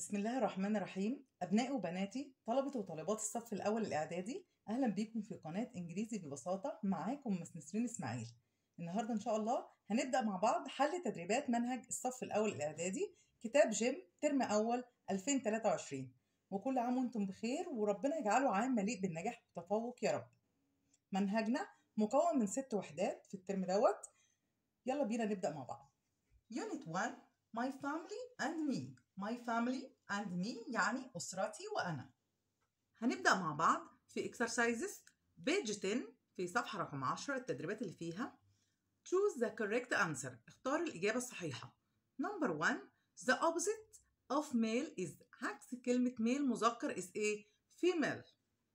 بسم الله الرحمن الرحيم أبنائي وبناتي طلبة وطالبات الصف الأول الإعدادي أهلا بيكم في قناة إنجليزي ببساطة معاكم مس نسرين إسماعيل النهاردة إن شاء الله هنبدأ مع بعض حل تدريبات منهج الصف الأول الإعدادي كتاب جيم ترم أول 2023 وكل عام وانتم بخير وربنا يجعله عام مليء بالنجاح والتفوق يا رب منهجنا مكون من ست وحدات في الترم دوت يلا بينا نبدأ مع بعض Unit 1 My family and me My family and me يعني أسرتي وأنا هنبدأ مع بعض في exercises page 10 في صفحة رقم 10 التدريبات اللي فيها choose the correct answer اختار الإجابة الصحيحة number 1 the opposite of male is عكس كلمة male مذكر is ايه female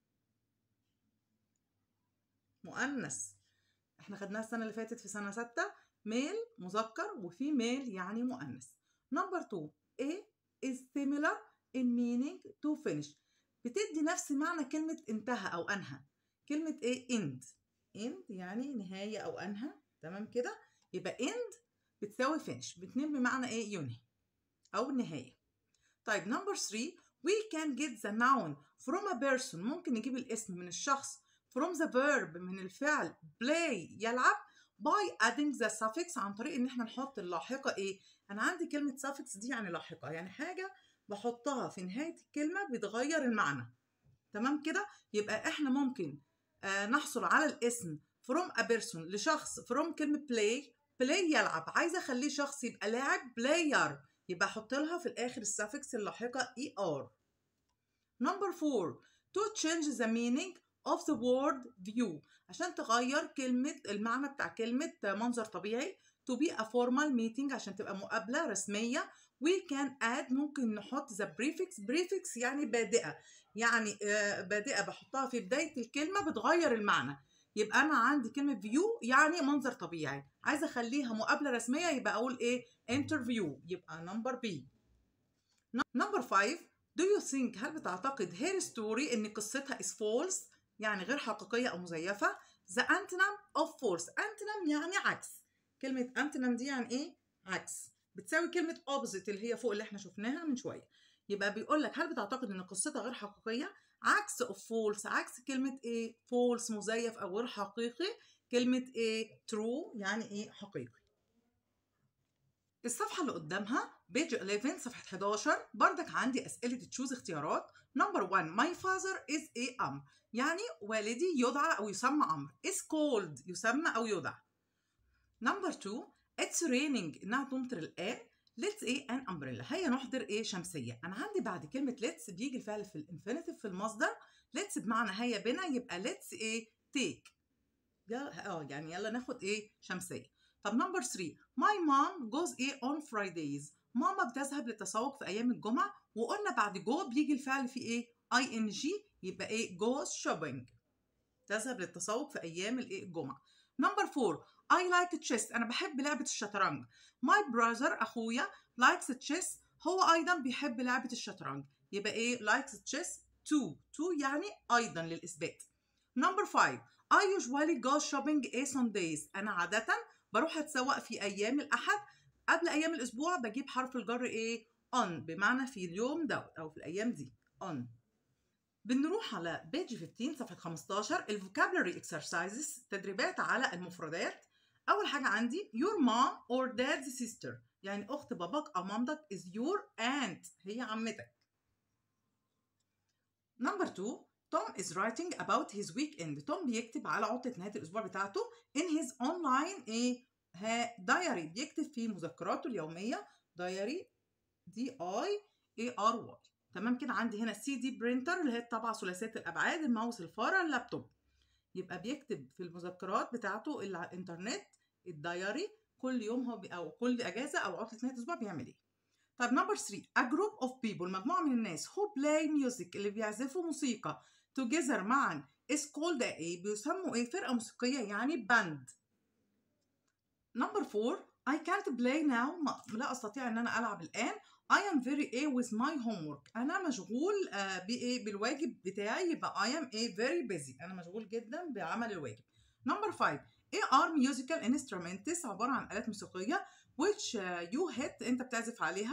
مؤنث احنا خدناها السنة اللي فاتت في سنة ستة ميل مذكر وفي ميل يعني مؤنث نمبر 2 A is similar in meaning to finish بتدي نفس معنى كلمة انتهى أو أنهى كلمة ايه end end يعني نهاية أو أنهى تمام كده يبقى end بتساوي finish باتنين بمعنى ايه ينهي أو نهاية طيب نمبر 3 we can get the noun from a person ممكن نجيب الاسم من الشخص from the verb من الفعل play يلعب by adding the suffix عن طريق ان احنا نحط اللاحقة ايه انا عندي كلمة suffix دي يعني لاحقة يعني حاجة بحطها في نهاية الكلمة بتغير المعنى تمام كده يبقى احنا ممكن آه نحصل على الاسم from a person لشخص from كلمة play play يلعب عايزة اخليه شخص يبقى لاعب player يبقى احط لها في الاخر السفكس اللاحقة er number four to change the meaning of the word view عشان تغير كلمة المعنى بتاع كلمة منظر طبيعي to be a formal meeting عشان تبقى مقابلة رسمية we can add ممكن نحط the prefix prefix يعني بادئة يعني آه بادئة بحطها في بداية الكلمة بتغير المعنى يبقى أنا عندي كلمة view يعني منظر طبيعي عايزة أخليها مقابلة رسمية يبقى أقول إيه interview يبقى number B number 5 do you think هل بتعتقد her story إن قصتها is false يعني غير حقيقية أو مزيفة the antonym of false antonym يعني عكس كلمة antonym دي يعني إيه؟ عكس بتساوي كلمة opposite اللي هي فوق اللي احنا شفناها من شوية يبقى بيقول لك هل بتعتقد إن قصتها غير حقيقية؟ عكس of false عكس كلمة إيه؟ false مزيف أو غير حقيقي كلمة إيه؟ true يعني إيه؟ حقيقي الصفحة اللي قدامها بيج 11 صفحة 11 بردك عندي أسئلة تشوز اختيارات نمبر 1 my father is a أمر يعني والدي يدعى أو يسمى أمر is called يسمى أو يدعى نمبر 2 it's raining إنها تمطر الآن let's a an umbrella هيا نحضر إيه شمسية أنا عندي بعد كلمة let's بيجي الفعل في الانفينيتيف في المصدر let's بمعنى هيا بنا يبقى let's إيه take اه يعني يلا ناخد إيه شمسية طب نمبر 3 my mom goes ايه on Fridays ماما بتذهب للتسوق في ايام الجمعه وقلنا بعد جو بيجي الفعل في ايه اي ان جي يبقى ايه goes shopping تذهب للتسوق في ايام الايه الجمعه نمبر 4 I like chess انا بحب لعبه الشطرنج my brother اخويا likes chess هو ايضا بيحب لعبه الشطرنج يبقى ايه likes chess too too يعني ايضا للاثبات نمبر 5 I usually go shopping a Sundays انا عاده بروح اتسوق في ايام الاحد قبل ايام الاسبوع بجيب حرف الجر ايه on بمعنى في اليوم دوت او في الايام دي on بنروح على بيج 15 صفحه 15 الفوكابلري اكسرسايزز تدريبات على المفردات اول حاجه عندي your mom or dad's sister يعني اخت باباك او مامتك is your aunt هي عمتك نمبر 2 توم is writing about his weekend توم بيكتب على عطلة نهاية الأسبوع بتاعته in his online إيه دايري بيكتب في مذكراته اليومية دايري دي اي اي ار واي تمام كده عندي هنا سي دي برينتر اللي هي الطبعة ثلاثية الأبعاد الماوس الفارة اللابتوب يبقى بيكتب في المذكرات بتاعته اللي على الإنترنت الدايري كل يوم هو أو كل أجازة أو عطلة نهاية الأسبوع بيعمل إيه طيب نمبر 3 a group of people مجموعة من الناس who play music اللي بيعزفوا موسيقى together معا is called ايه بيسموا ايه فرقة موسيقية يعني باند نمبر 4 I can't play now لا أستطيع أن أنا ألعب الآن I am very a with my homework أنا مشغول uh, بإيه بالواجب بتاعي يبقى I am a very busy أنا مشغول جدا بعمل الواجب نمبر 5 A are musical instruments عبارة عن آلات موسيقية which uh, you hit أنت بتعزف عليها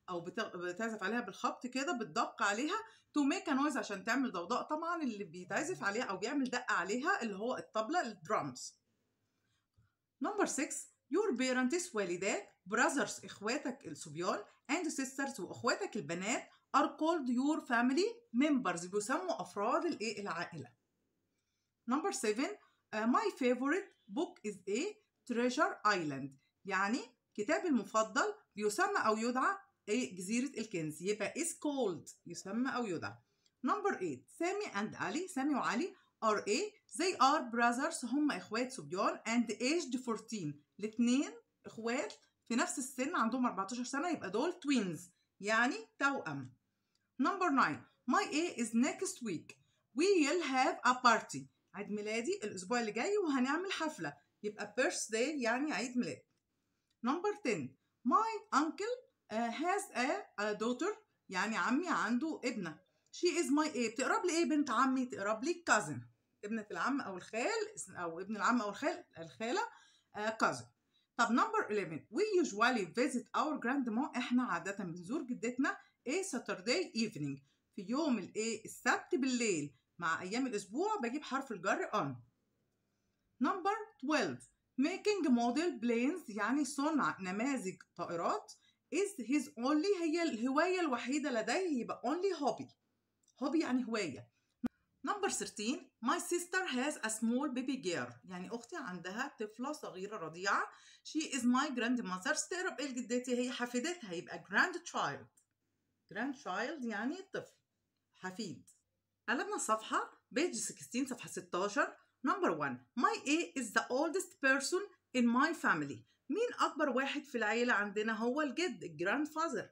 او بت- بتعزف عليها بالخبط كده بتدق عليها تو ميك نويز عشان تعمل ضوضاء طبعا اللي بيتعزف عليها او بيعمل دقه عليها اللي هو الطبله الدرامز نمبر 6 your parents والداك brothers اخواتك الصبيان and sisters واخواتك البنات are called your family members بيسموا افراد الايه العائله نمبر 7 uh, my favorite book is a treasure island يعني كتابي المفضل بيسمى او يدعى ايه جزيرة الكنز يبقى is called يسمى او يدعى نمبر 8 سامي and علي سامي وعلي are a they are brothers هم اخوات صبيان and aged 14 الاثنين اخوات في نفس السن عندهم 14 سنة يبقى دول twins يعني توأم نمبر 9 my A is next week we'll have a party عيد ميلادي الاسبوع اللي جاي وهنعمل حفلة يبقى birthday يعني عيد ميلاد نمبر 10 my uncle uh, has a, a daughter يعني عمي عنده ابنة she is my A بتقرب لي ايه بنت عمي تقرب لي cousin ابنة العم او الخال او ابن العم او الخال الخالة uh, cousin طب نمبر 11 we usually visit our grandma احنا عادة بنزور جدتنا a Saturday evening في يوم الايه السبت بالليل مع ايام الاسبوع بجيب حرف الجر on نمبر 12 making model planes يعني صنع نماذج طائرات is his only هي الهواية الوحيدة لديه يبقى only hobby hobby يعني هواية نمبر 13 my sister has a small baby girl يعني أختي عندها طفلة صغيرة رضيعة she is my grandmother تقرب إيه لجدتي هي حفيدتها يبقى grandchild grandchild يعني طفل حفيد قلبنا الصفحة بيج 16 صفحة 16 نمبر 1 my A is the oldest person in my family مين أكبر واحد في العيلة عندنا هو الجد grandfather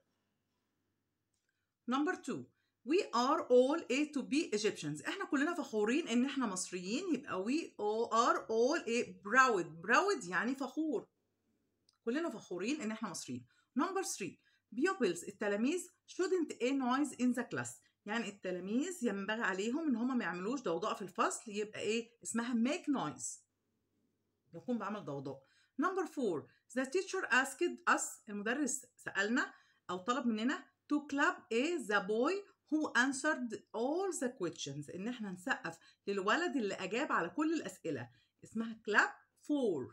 نمبر 2 we are all A to B Egyptians احنا كلنا فخورين ان احنا مصريين يبقى we are all A proud proud يعني فخور كلنا فخورين ان احنا مصريين نمبر 3 pupils التلاميذ shouldn't a noise in the class يعني التلاميذ ينبغي عليهم ان هم ما يعملوش ضوضاء في الفصل يبقى ايه اسمها make noise يكون بعمل ضوضاء نمبر 4 the teacher asked us المدرس سألنا او طلب مننا to clap a the boy who answered all the questions ان احنا نسقف للولد اللي اجاب على كل الاسئله اسمها clap for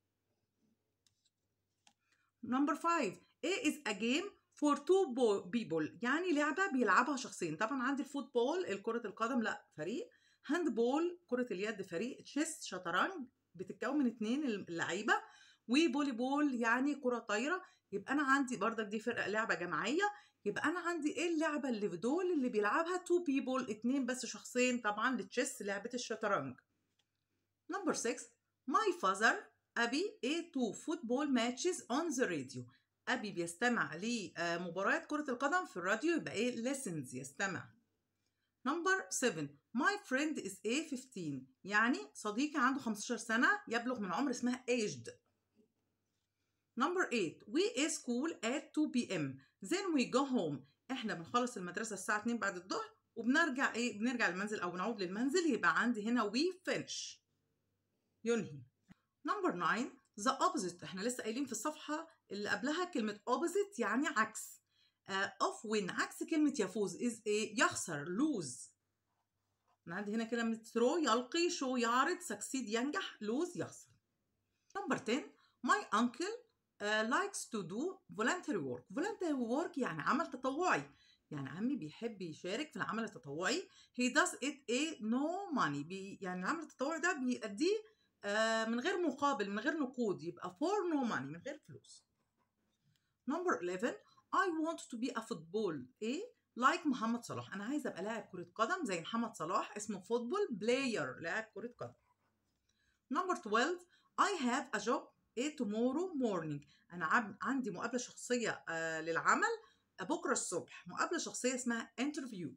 نمبر 5 A is a game for two people يعني لعبة بيلعبها شخصين طبعا عندي الفوتبول الكرة القدم لا فريق هاند بول كرة اليد فريق تشيس شطرنج بتتكون من اتنين اللعيبة وبولي بول يعني كرة طايرة يبقى أنا عندي برضك دي فرقة لعبة جماعية يبقى أنا عندي إيه اللعبة اللي في دول اللي بيلعبها تو بيبول اتنين بس شخصين طبعا التشيس لعبة الشطرنج نمبر 6 My father أبي A to football matches on the radio أبي بيستمع لمباريات كرة القدم في الراديو يبقى إيه listens يستمع نمبر 7 My friend is A 15 يعني صديقي عنده 15 سنة يبلغ من عمر اسمها aged نمبر 8 We a school at 2 p.m. Then we go home احنا بنخلص المدرسة الساعة 2 بعد الظهر وبنرجع ايه بنرجع المنزل او بنعود للمنزل يبقى عندي هنا we finish ينهي نمبر 9 the opposite احنا لسه قايلين في الصفحة اللي قبلها كلمة opposite يعني عكس uh, of win عكس كلمة يفوز is ايه يخسر lose انا عندي هنا كلمة throw يلقي show يعرض succeed ينجح lose يخسر نمبر 10 my uncle uh, likes to do voluntary work voluntary work يعني عمل تطوعي يعني عمي بيحب يشارك في العمل التطوعي he does it a no money بي يعني العمل التطوعي ده بيأديه آه من غير مقابل من غير نقود يبقى for no money من غير فلوس number 11 I want to be a football ايه like محمد صلاح انا عايزه ابقى لاعب كره قدم زي محمد صلاح اسمه فوتبول بلاير لاعب كره قدم number 12 I have a job ايه tomorrow morning انا عب... عندي مقابله شخصيه آه للعمل بكره الصبح مقابله شخصيه اسمها interview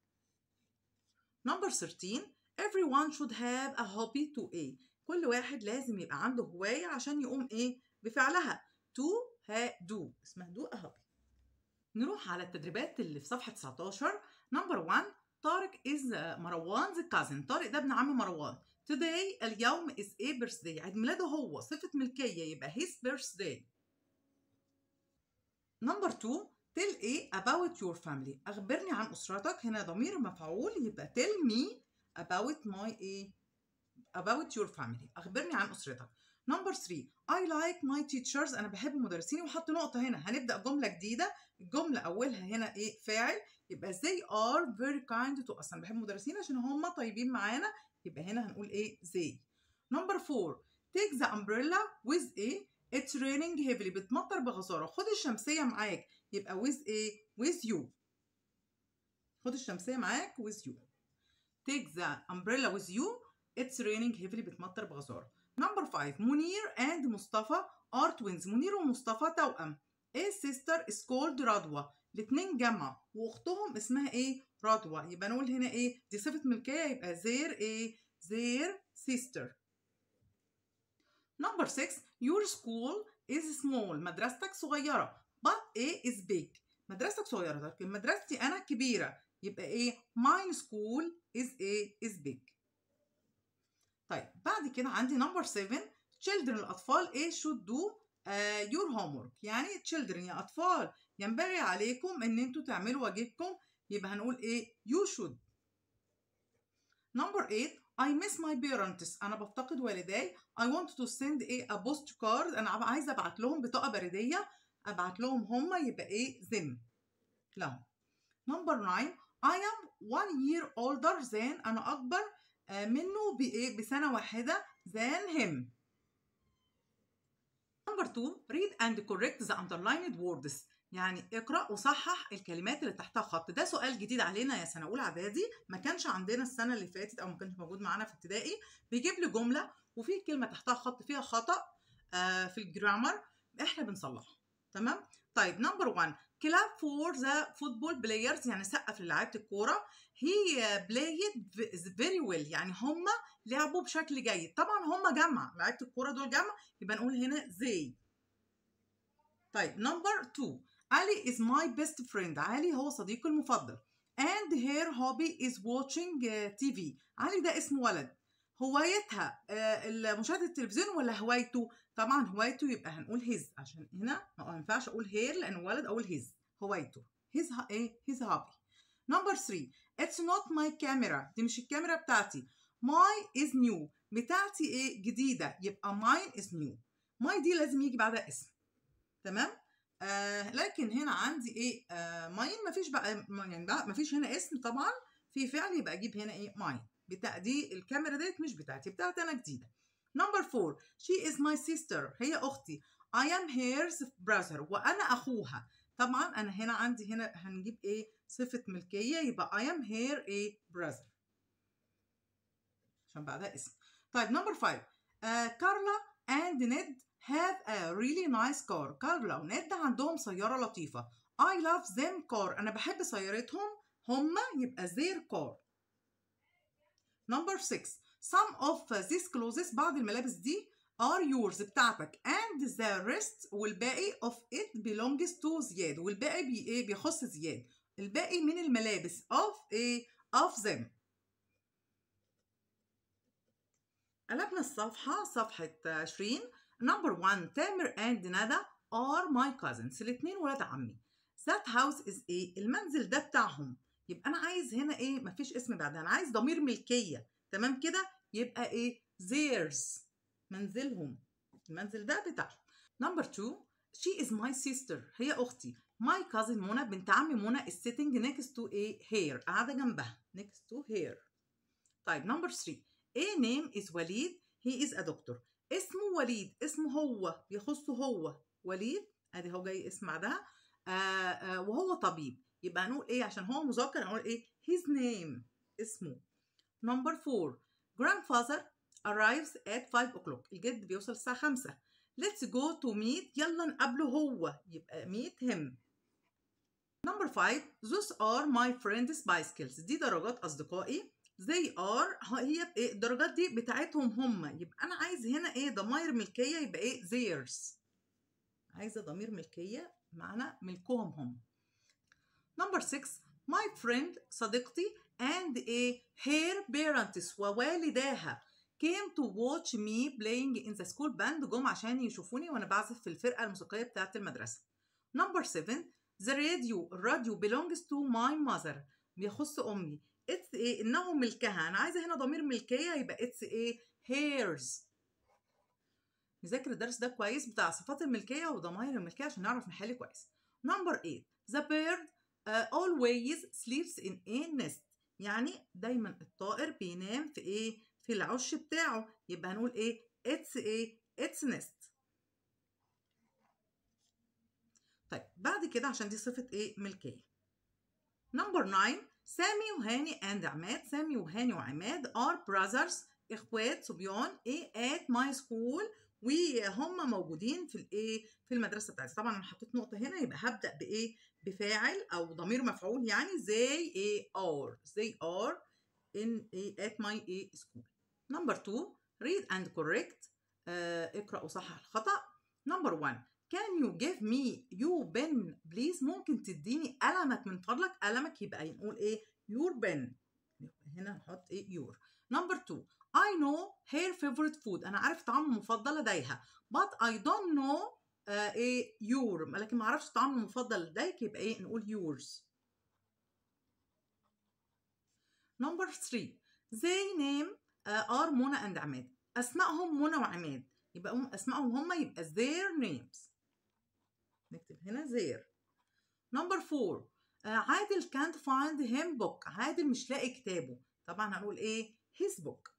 number 13 everyone should have a hobby to a كل واحد لازم يبقى عنده هوايه عشان يقوم ايه بفعلها to ها do اسمها do a hobby نروح على التدريبات اللي في صفحه 19 number 1 طارق is مروان's cousin طارق ده ابن عم مروان today اليوم is a birthday عيد ميلاده هو صفة ملكية يبقى his birthday number two tell ايه about your family اخبرني عن اسرتك هنا ضمير مفعول يبقى tell me about my ايه about your family اخبرني عن اسرتك نمبر 3 I like my teachers انا بحب مدرسيني وحط نقطه هنا هنبدا جمله جديده الجمله اولها هنا ايه فاعل يبقى they are very kind to us انا بحب مدرسين عشان هم طيبين معانا يبقى هنا هنقول ايه they نمبر 4 take the umbrella with a it's raining heavily بتمطر بغزاره خد الشمسيه معاك يبقى with a with you خد الشمسيه معاك with you take the umbrella with you it's raining heavily بتمطر بغزاره نمبر 5 منير and مصطفى are twins منير ومصطفى توأم a sister is called رضوى الاتنين جمع واختهم اسمها ايه رضوى يبقى نقول هنا ايه دي صفه ملكيه يبقى their ايه their sister نمبر 6 your school is small مدرستك صغيره but a is big مدرستك صغيره لكن مدرستي انا كبيره يبقى ايه my school is a is big طيب بعد كده عندي نمبر 7 children الاطفال ايه should do uh, your homework يعني children يا اطفال ينبغي عليكم ان انتوا تعملوا واجبكم يبقى هنقول ايه you should نمبر 8 I miss my parents أنا بفتقد والداي I want to send a, a postcard أنا عايزة أبعت لهم بطاقة بريدية أبعت لهم هما يبقى إيه them لهم نمبر 9 I am one year older than أنا أكبر منه بإيه بسنة واحدة than him نمبر 2 read and correct the underlined words يعني اقرا وصحح الكلمات اللي تحتها خط ده سؤال جديد علينا يا سنه اولى اعدادي ما كانش عندنا السنه اللي فاتت او ما كانش موجود معانا في ابتدائي بيجيب لي جمله وفي كلمه تحتها خط فيها خطا آه في الجرامر احنا بنصلحه تمام طيب نمبر 1 كلاب فور ذا فوتبول بلايرز يعني سقف للاعيبه الكوره هي بلايد فيري ويل يعني هم لعبوا بشكل جيد طبعا هم جمع لعيبه الكوره دول جمع يبقى نقول هنا زي طيب نمبر 2 علي is my best friend علي هو صديقي المفضل and her hobby is watching TV علي ده اسم ولد هوايتها مشاهدة التلفزيون ولا هوايته طبعا هوايته يبقى هنقول his عشان هنا ما ينفعش اقول her لان ولد اقول his هوايته his ايه his hobby number 3 it's not my camera دي مش الكاميرا بتاعتي my is new بتاعتي ايه جديدة يبقى mine is new my دي لازم يجي بعدها اسم تمام آه لكن هنا عندي ايه آه ماين مفيش بقى يعني بقى مفيش هنا اسم طبعا في فعل يبقى اجيب هنا ايه ماين بتاع دي الكاميرا ديت مش بتاعتي بتاعتي انا جديده نمبر 4 she is my sister هي اختي I am her brother وانا اخوها طبعا انا هنا عندي هنا هنجيب ايه صفه ملكيه يبقى I am her ايه brother عشان بعدها اسم طيب نمبر 5 آه كارلا and نيد have a really nice car كارلا ونيد عندهم سيارة لطيفة I love them car أنا بحب سيارتهم هما يبقى their car number 6 some of these clothes بعض الملابس دي are yours بتاعتك and the rest والباقي of it belongs to زياد والباقي بي ايه بيخص زياد الباقي من الملابس of ايه of them قلبنا الصفحة صفحة 20 نمبر 1 تامر اند ندى are my cousins الاتنين ولاد عمي that house is ايه المنزل ده بتاعهم يبقى انا عايز هنا ايه مفيش اسم بعدها انا عايز ضمير ملكيه تمام كده يبقى ايه theirs منزلهم المنزل ده بتاعهم نمبر 2 she is my sister هي اختي my cousin منى بنت عمي منى is sitting next to a hair قاعده جنبها next to hair طيب نمبر 3 a name is وليد he is a doctor اسمه وليد اسمه هو بيخصه هو وليد ادي هو جاي اسم بعدها آه آه وهو طبيب يبقى هنقول ايه عشان هو مذكر هنقول ايه his name اسمه نمبر 4 grandfather arrives at 5 o'clock الجد بيوصل الساعة 5 let's go to meet يلا نقابله هو يبقى meet him نمبر 5 those are my friends bicycles دي درجات أصدقائي they are هي ايه الدرجات دي بتاعتهم هم يبقى انا عايز هنا ايه ضمائر ملكيه يبقى ايه theirs عايزه ضمير ملكيه معنى ملكهم هم نمبر 6 my friend صديقتي and a her parents ووالداها came to watch me playing in the school band جم عشان يشوفوني وانا بعزف في الفرقه الموسيقيه بتاعه المدرسه نمبر 7 the radio الراديو belongs to my mother بيخص امي اتس ايه انه ملكها انا عايزه هنا ضمير ملكيه يبقى اتس ايه hers نذاكر الدرس ده كويس بتاع صفات الملكيه وضمائر الملكيه عشان نعرف نحل كويس نمبر 8 the bird uh, always sleeps in a nest يعني دايما الطائر بينام في ايه في العش بتاعه يبقى هنقول ايه اتس ايه اتس nest طيب بعد كده عشان دي صفة ايه ملكية نمبر 9 سامي وهاني اند عماد سامي وهاني وعماد are brothers اخوات صبيان ايه at my school وهم موجودين في الايه في المدرسه بتاعتي طبعا انا حطيت نقطه هنا يبقى هبدا بايه بفاعل او ضمير مفعول يعني they a are they are in a at my a school number 2 read and correct uh, اقرا وصحح الخطا number 1 can you give me your pen please ممكن تديني قلمك من فضلك قلمك يبقى نقول ايه your pen هنا نحط ايه your number 2 I know her favorite food أنا عارف طعام المفضل لديها but I don't know uh, إيه your لكن ما أعرفش طعام المفضل لديك يبقى إيه نقول yours number 3 they name uh, are منى and عماد أسمائهم منى وعماد يبقى هم أسمائهم هم يبقى their names نكتب هنا their number 4 uh, عادل can't find him book عادل مش لاقي كتابه طبعا هنقول إيه his book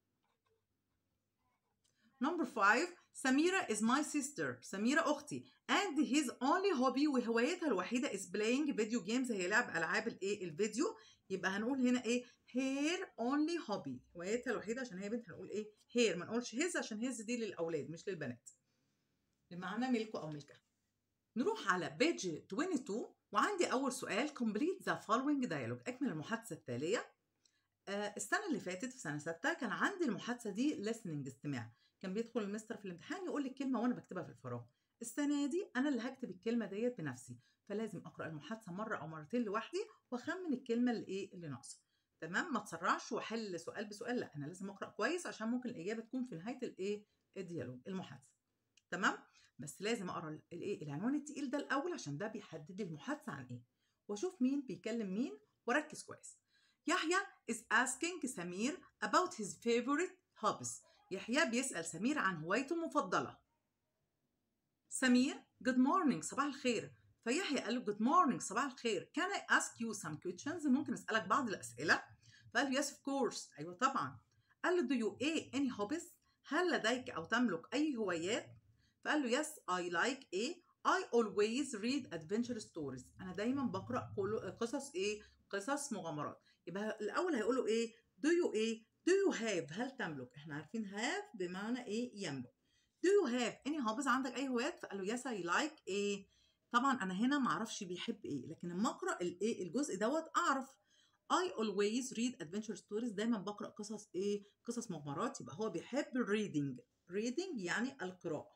Number five سميرة is my sister سميرة أختي and his only hobby وهوايتها الوحيدة is playing video games هي لعب ألعاب الإيه الفيديو يبقى هنقول هنا إيه her only hobby هوايتها الوحيدة عشان هي بنت هنقول إيه her ما نقولش his عشان his دي للأولاد مش للبنات بمعنى ملكه أو ملكها نروح على page 22 وعندي أول سؤال complete the following dialogue أكمل المحادثة التالية آه السنة اللي فاتت في سنة ستة كان عندي المحادثة دي listening استماع كان بيدخل المستر في الامتحان يقول لي الكلمه وانا بكتبها في الفراغ السنه دي انا اللي هكتب الكلمه ديت بنفسي فلازم اقرا المحادثه مره او مرتين لوحدي واخمن الكلمه اللي ايه اللي ناقصه تمام ما تسرعش واحل سؤال بسؤال لا انا لازم اقرا كويس عشان ممكن الاجابه تكون في نهايه الايه الديالوج المحادثه تمام بس لازم اقرا الايه العنوان التقيل ده الاول عشان ده بيحدد لي المحادثه عن ايه واشوف مين بيكلم مين واركز كويس يحيى is asking سمير about his favorite hobbies يحيى بيسأل سمير عن هوايته المفضلة سمير good morning صباح الخير فيحيى قال له good morning صباح الخير can I ask you some questions ممكن أسألك بعض الأسئلة فقال له yes of course أيوة طبعا قال له do you a any hobbies هل لديك أو تملك أي هوايات فقال له yes I like a I always read adventure stories أنا دايما بقرأ قصص إيه قصص مغامرات يبقى الأول هيقولوا إيه do you a Do you have هل تملك؟ احنا عارفين have بمعنى ايه يملك. Do you have any hobbies عندك اي هوايات؟ فقال له yes I like ايه؟ طبعا انا هنا ما اعرفش بيحب ايه لكن لما اقرا الايه الجزء دوت اعرف I always read adventure stories دايما بقرا قصص ايه؟ قصص مغامرات يبقى هو بيحب reading. reading يعني القراءة.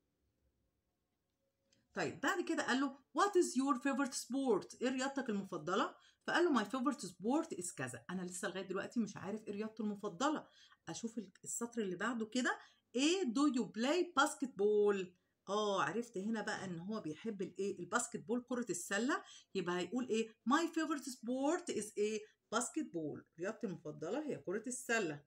طيب بعد كده قال له what is your favorite sport؟ ايه رياضتك المفضلة؟ فقال له my favorite sport is كذا انا لسه لغايه دلوقتي مش عارف ايه رياضته المفضله اشوف السطر اللي بعده كده ايه do you play basketball اه عرفت هنا بقى ان هو بيحب الايه الباسكت بول كره السله يبقى هيقول ايه my favorite sport is ايه باسكت بول رياضتي المفضله هي كره السله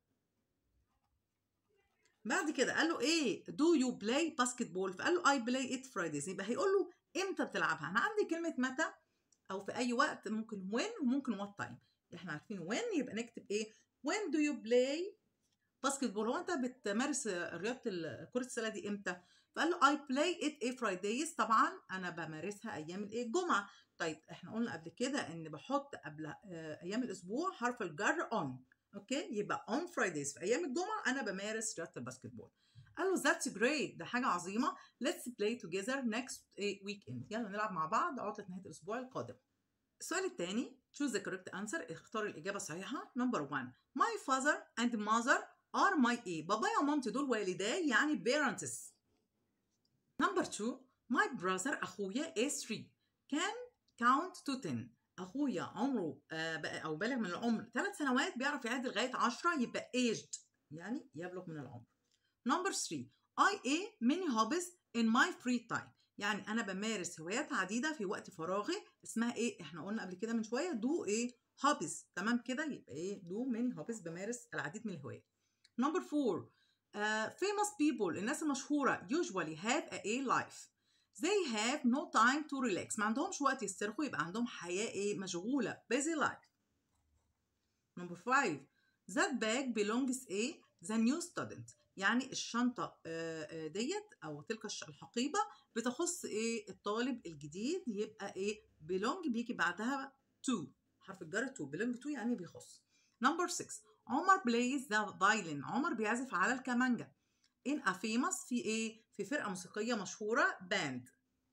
بعد كده قال له ايه do you play basketball فقال له I play it Fridays يبقى هيقول له امتى بتلعبها انا عندي كلمه متى او في اي وقت ممكن when وممكن what time احنا عارفين when يبقى نكتب ايه when do you play باسكت بول هو انت بتمارس رياضه كره السله دي امتى فقال له I play it a Fridays طبعا انا بمارسها ايام الايه الجمعه طيب احنا قلنا قبل كده ان بحط قبل ايام الاسبوع حرف الجر on اوكي يبقى on Fridays في ايام الجمعه انا بمارس رياضه الباسكت بول قال له that's great ده حاجة عظيمة let's play together next weekend يلا نلعب مع بعض عطلة نهاية الأسبوع القادم السؤال الثاني choose the correct answer اختار الإجابة الصحيحة number one my father and mother are my ايه بابايا ومامتي دول والداي يعني parents number two my brother أخويا is three can count to ten أخويا عمره آه أو بالغ من العمر ثلاث سنوات بيعرف يعد لغاية 10 يبقى aged يعني يبلغ من العمر Number three, I a many hobbies in my free time. يعني انا بمارس هوايات عديده في وقت فراغي اسمها ايه احنا قلنا قبل كده من شويه دو ايه هوبيز تمام كده يبقى ايه دو من هوبيز بمارس العديد من الهوايات نمبر 4 uh, famous people الناس المشهوره usually have a, a life they have no time to relax ما عندهمش وقت يسترخوا يبقى عندهم حياه ايه مشغوله busy life نمبر 5 that bag belongs a the new student يعني الشنطة ديت أو تلك الحقيبة بتخص إيه الطالب الجديد يبقى إيه belong بيجي بعدها to حرف الجر to belong to يعني بيخص نمبر 6 عمر plays the violin عمر بيعزف على الكمانجا in a famous في إيه في فرقة موسيقية مشهورة band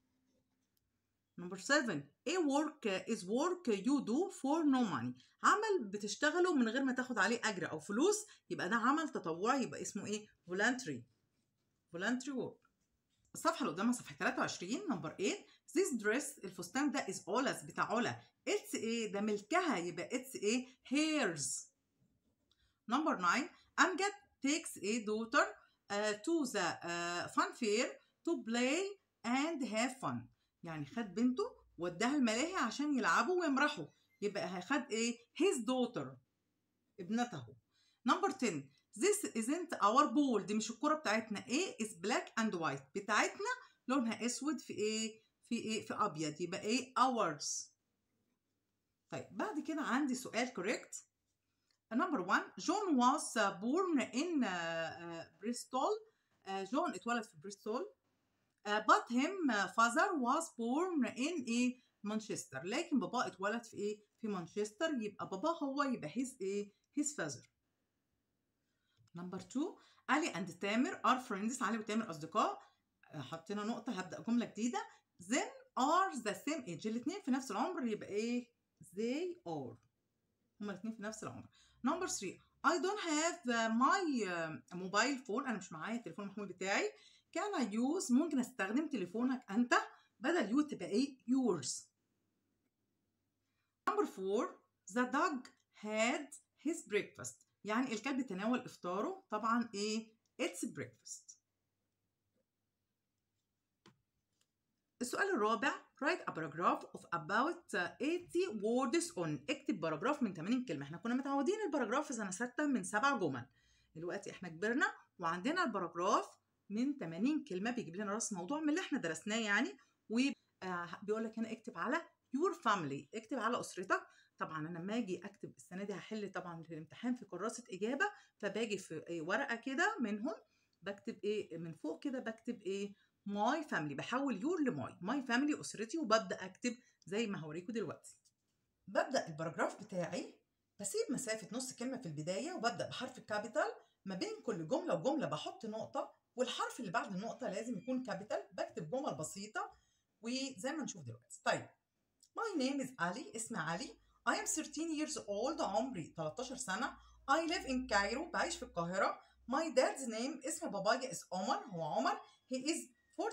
نمبر 7 a work is work you do for no money عمل بتشتغله من غير ما تاخد عليه اجر او فلوس يبقى ده عمل تطوعي يبقى اسمه ايه voluntary voluntary work الصفحه اللي قدامها صفحه 23 نمبر 8 this dress الفستان ده is Ola's بتاع علا اتس ايه ده ملكها يبقى اتس ايه hers نمبر 9 امجد takes a daughter uh, to the uh, fun fair to play and have fun يعني خد بنته وداها الملاهي عشان يلعبوا ويمرحوا يبقى خد ايه his daughter ابنته نمبر 10 this isn't our ball دي مش الكرة بتاعتنا ايه is black and white بتاعتنا لونها اسود في ايه في ايه في ابيض يبقى ايه ours طيب بعد كده عندي سؤال correct نمبر 1 جون was born in بريستول جون اتولد في بريستول but him father was born in ايه مانشستر لكن باباه اتولد في ايه في مانشستر يبقى باباه هو يبقى his ايه his father نمبر 2 علي اند تامر ار فريندز علي وتامر اصدقاء حطينا نقطه هبدا جمله جديده them are the same age الاثنين في نفس العمر يبقى ايه they are هما الاثنين في نفس العمر نمبر 3 I don't have my mobile phone انا مش معايا التليفون المحمول بتاعي can I use ممكن استخدم تليفونك انت بدل يو تبقى ايه yours نمبر 4 the dog had his breakfast يعني الكلب تناول افطاره طبعا ايه it's breakfast السؤال الرابع write a paragraph of about 80 words on اكتب باراجراف من 80 كلمة احنا كنا متعودين الباراجراف في سنة 6 من 7 جمل دلوقتي احنا كبرنا وعندنا الباراجراف من 80 كلمة بيجيب لنا راس موضوع من اللي احنا درسناه يعني وبيقول لك هنا اكتب على your family اكتب على أسرتك طبعا انا لما اجي اكتب السنه دي هحل طبعا في الامتحان في كراسه اجابه فباجي في إيه ورقه كده منهم بكتب ايه من فوق كده بكتب ايه ماي فاميلي بحول يور لماي ماي فاميلي اسرتي وببدا اكتب زي ما هوريكم دلوقتي ببدا الباراجراف بتاعي بسيب مسافه نص كلمه في البدايه وببدا بحرف الكابيتال ما بين كل جمله وجمله بحط نقطه والحرف اللي بعد النقطه لازم يكون كابيتال بكتب جمل بسيطه وزي ما نشوف دلوقتي طيب My name is علي اسمي علي I am 13 years old عمري 13 سنة I live in Cairo بعيش في القاهرة My dad's name اسم بابايا is عمر هو عمر He is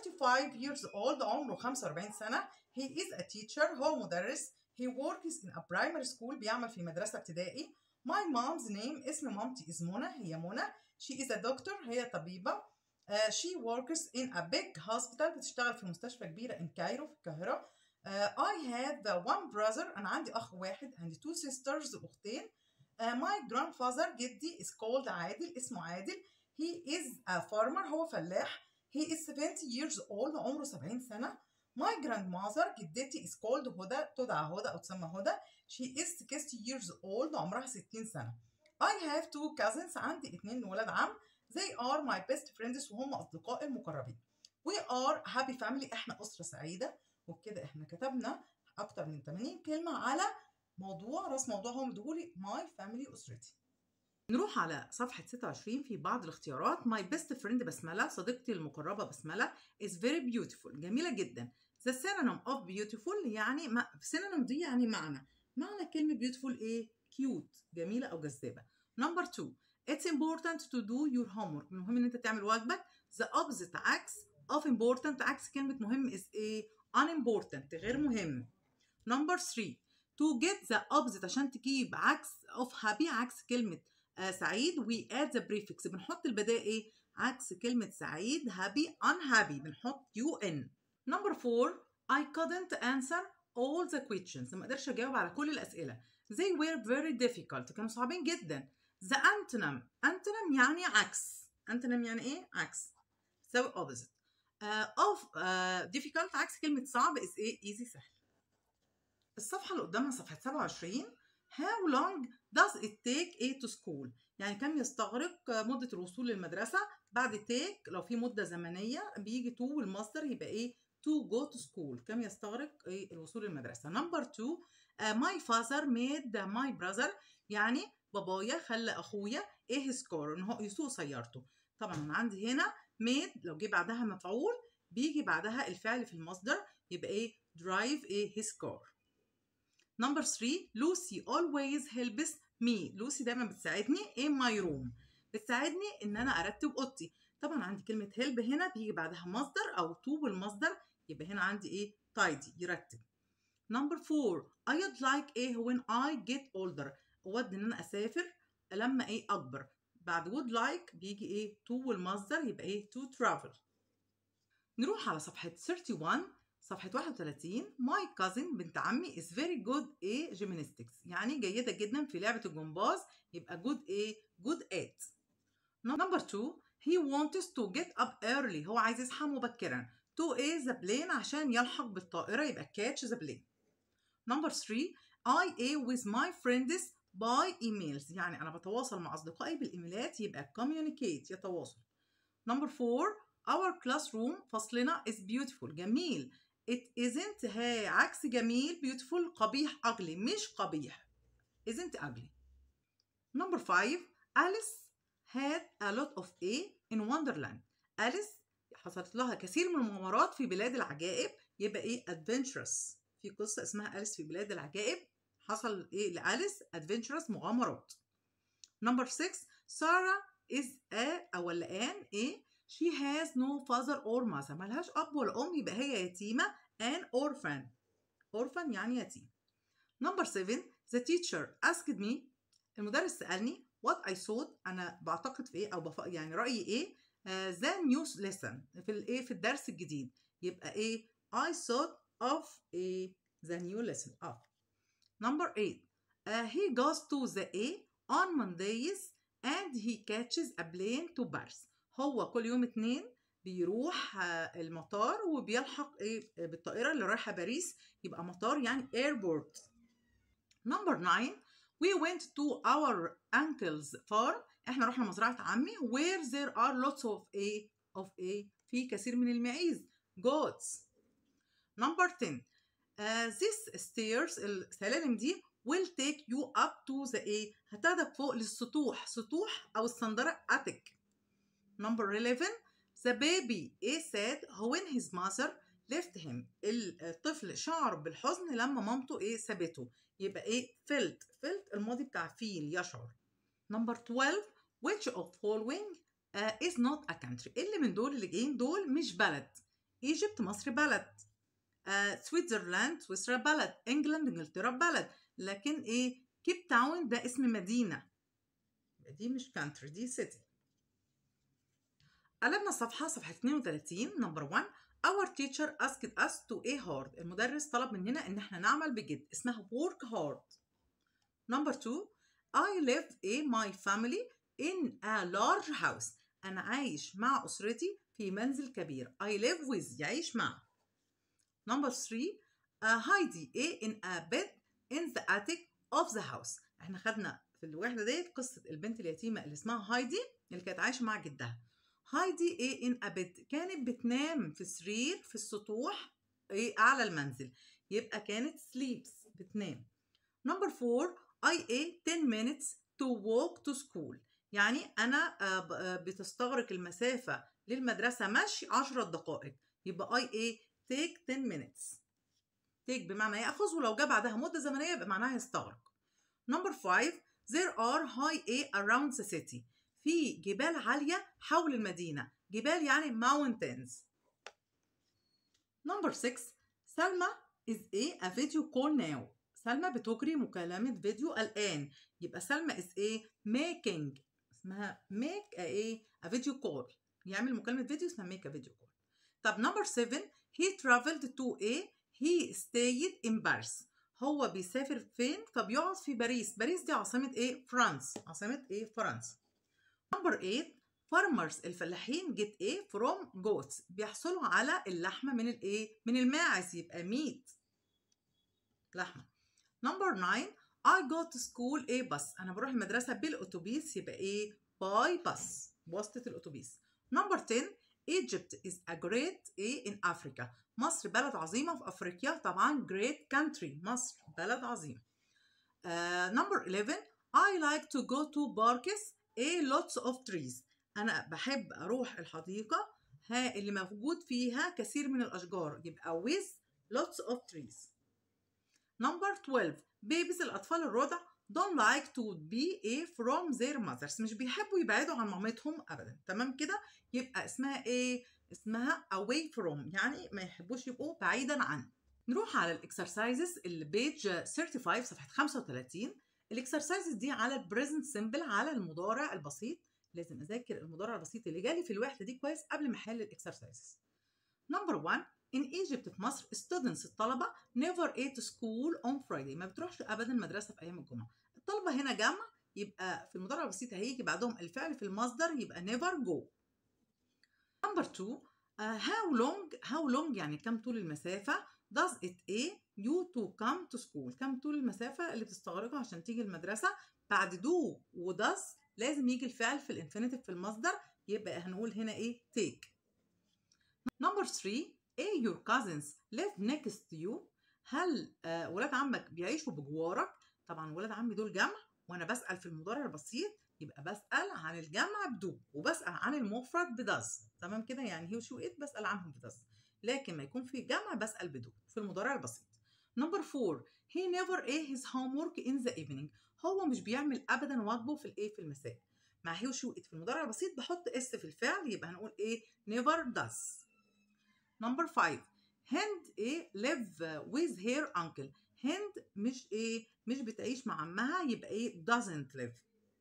45 years old عمره 45 سنة He is a teacher هو مدرس He works in a primary school بيعمل في مدرسة ابتدائي My mom's name اسم مامتي is منى هي منى She is a doctor هي طبيبة uh, She works in a big hospital بتشتغل في مستشفى كبيرة in Cairo في القاهرة Uh, I have uh, one brother أنا عندي أخ واحد and two sisters أختين uh, my grandfather جدي is called عادل اسمه عادل he is a farmer هو فلاح he is 70 years old عمره 70 سنة my grandmother جدتي is called هدى تدعى هدى أو تسمى هدى she is 60 years old عمرها 60 سنة I have two cousins عندي اتنين ولاد عم they are my best friends وهم أصدقائي المقربين we are happy family احنا أسرة سعيدة وبكده احنا كتبنا اكتر من 80 كلمه على موضوع راس موضوع هو مديهولي ماي فاميلي اسرتي نروح على صفحة 26 في بعض الاختيارات My best friend بسملة صديقتي المقربة بسملة is very beautiful جميلة جدا The synonym of beautiful يعني ما synonym دي يعني معنى معنى كلمة beautiful ايه cute جميلة أو جذابة Number two It's important to do your homework المهم ان انت تعمل واجبك The opposite عكس of important عكس كلمة مهم is ايه unimportant غير مهم number 3 to get the opposite عشان تجيب عكس of happy عكس كلمة آه سعيد we add the prefix بنحط البداية ايه عكس كلمة سعيد happy unhappy بنحط un number four I couldn't answer all the questions ما قدرش اجاوب على كل الاسئله they were very difficult كانوا صعبين جدا the antonym antonym يعني عكس antonym يعني ايه عكس تساوي opposite uh, of uh, difficult عكس كلمه صعب is ايه easy سهل الصفحه اللي قدامها صفحه 27 how long does it take a to school يعني كم يستغرق مدة الوصول للمدرسة بعد take لو في مدة زمنية بيجي to والمصدر يبقى ايه to go to school كم يستغرق ايه الوصول للمدرسة number two uh, my father made my brother يعني بابايا خلى اخويا ايه سكور ان هو يسوق سيارته طبعا انا عندي هنا made لو جه بعدها مفعول بيجي بعدها الفعل في المصدر يبقى ايه drive ايه his car Number three, Lucy always helps me. لوسي دايما بتساعدني in my room. بتساعدني ان انا ارتب اوضتي. طبعا عندي كلمة help هنا بيجي بعدها مصدر او to بالمصدر يبقى هنا عندي ايه tidy يرتب. Number four, I'd like ايه when I get older. اود ان انا اسافر لما ايه اكبر. بعد would like بيجي ايه to والمصدر يبقى ايه to travel. نروح على صفحة 31 صفحة 31 My cousin بنت عمي is very good a gymnastics يعني جيدة جدا في لعبة الجمباز يبقى good a good at Number two he wants to get up early هو عايز يصحى مبكرا to a the plane عشان يلحق بالطائرة يبقى catch the plane Number three I a with my friends by emails يعني أنا بتواصل مع أصدقائي بالإيميلات يبقى communicate يتواصل Number four our classroom فصلنا is beautiful جميل it isn't هي عكس جميل beautiful قبيح ugly مش قبيح isn't ugly number five Alice had a lot of A in Wonderland أليس حصلت لها كثير من المغامرات في بلاد العجائب يبقى ايه adventurous في قصة اسمها أليس في بلاد العجائب حصل ايه لأليس adventurous مغامرات number six Sarah is a أو الآن ايه she has no father or mother ملهاش أب ولا أم يبقى هي يتيمة an orphan orphan يعني يتيم number seven the teacher asked me المدرس سألني what I thought أنا بعتقد في إيه أو بف... يعني رأيي إيه uh, the new lesson في الإيه في الدرس الجديد يبقى إيه I thought of a the new lesson of number eight uh, he goes to the A on Mondays and he catches a plane to Paris هو كل يوم اتنين بيروح المطار وبيلحق ايه بالطائره اللي رايحه باريس يبقى مطار يعني airport number 9 we went to our uncle's farm احنا رحنا مزرعه عمي where there are lots of a of a في كثير من المعيز goats number 10 uh, this stairs السلالم دي will take you up to the a هتاخدك فوق للسطوح سطوح او الصندره attic number 11 The baby A said when his mother left him الطفل شعر بالحزن لما مامته ايه سابته يبقى ايه felt felt الماضي بتاع feel يشعر number 12 which of following uh, is not a country اللي من دول اللي جايين دول مش بلد Egypt مصر بلد uh, سويتزرلاند سويسرا بلد انجلاند انجلترا بلد لكن ايه كيب تاون ده اسم مدينة دي مش country دي city قلبنا الصفحة صفحة 32 نمبر 1 Our teacher asked us to a hard المدرس طلب مننا إن احنا نعمل بجد اسمها work hard نمبر 2 I live a my family in a large house أنا عايش مع أسرتي في منزل كبير I live with يعيش مع نمبر 3 هايدي a in a bed in the attic of the house احنا خدنا في الوحدة ديت قصة البنت اليتيمة اللي اسمها هايدي اللي كانت عايشة مع جدها هايدي ايه ان ابيت كانت بتنام في سرير في السطوح ايه اعلى المنزل يبقى كانت سليبس بتنام نمبر 4 اي ايه 10 minutes to walk to school يعني انا بتستغرق المسافه للمدرسه مشي 10 دقائق يبقى اي ايه take 10 minutes take بمعنى ياخذ ولو جه بعدها مده زمنيه يبقى معناها يستغرق نمبر 5 there are high a around the city في جبال عالية حول المدينة جبال يعني mountains نمبر 6 سلمى is a, a video call now سلمى بتجري مكالمة فيديو الآن يبقى سلمى is a making اسمها make a, a, a video call يعمل مكالمة فيديو اسمها make a video call طب نمبر 7 he traveled to A he stayed in Paris هو بيسافر فين فبيقعد في باريس باريس دي عاصمة ايه فرانس عاصمة ايه فرنسا نمبر 8 farmers الفلاحين get ايه from goats بيحصلوا على اللحمة من الايه من الماعز يبقى meat لحمة نمبر 9 I go to school ايه بس انا بروح المدرسة بالاتوبيس يبقى ايه باي بس بواسطة الاتوبيس نمبر 10 Egypt is a great ايه in Africa مصر بلد عظيمة في أفريقيا طبعا great country مصر بلد عظيم نمبر uh, 11 I like to go to parks a lots of trees أنا بحب أروح الحديقة ها اللي موجود فيها كثير من الأشجار يبقى with lots of trees نمبر 12 babies الأطفال الرضع don't like to be a from their mothers مش بيحبوا يبعدوا عن مامتهم أبدا تمام كده يبقى اسمها ايه اسمها away from يعني ما يحبوش يبقوا بعيدا عن نروح على الاكسرسايزز اللي بيج 35 صفحه 35 الاكسرسايزز دي على البريزنت سيمبل على المضارع البسيط لازم اذاكر المضارع البسيط اللي جالي في الوحده دي كويس قبل ما احل الاكسرسايزز نمبر 1 in Egypt في مصر students الطلبه never ate school on Friday ما بتروحش ابدا المدرسه في ايام الجمعه الطلبه هنا جمع يبقى في المضارع البسيط هيجي بعدهم الفعل في المصدر يبقى never go نمبر 2 uh, how long how long يعني كم طول المسافة does it a you to come to school كم طول المسافة اللي بتستغرقها عشان تيجي المدرسة بعد do و does لازم يجي الفعل في الانفينيتيف في المصدر يبقى هنقول هنا ايه take نمبر 3 a your cousins live next to you هل uh, ولاد عمك بيعيشوا بجوارك طبعا ولاد عمي دول جمع وانا بسأل في المضارع البسيط يبقى بسأل عن الجمع بدو وبسأل عن المفرد بدز تمام كده يعني هي وشو إت بسأل عنهم بدز لكن ما يكون في جمع بسأل بدو في المضارع البسيط نمبر 4 he never ate his homework in the evening هو مش بيعمل ابدا واجبه في الايه في المساء مع هي وشو إت في المضارع البسيط بحط اس في الفعل يبقى هنقول ايه never does نمبر 5 هند ايه live with her uncle هند مش ايه مش بتعيش مع عمها يبقى ايه doesn't live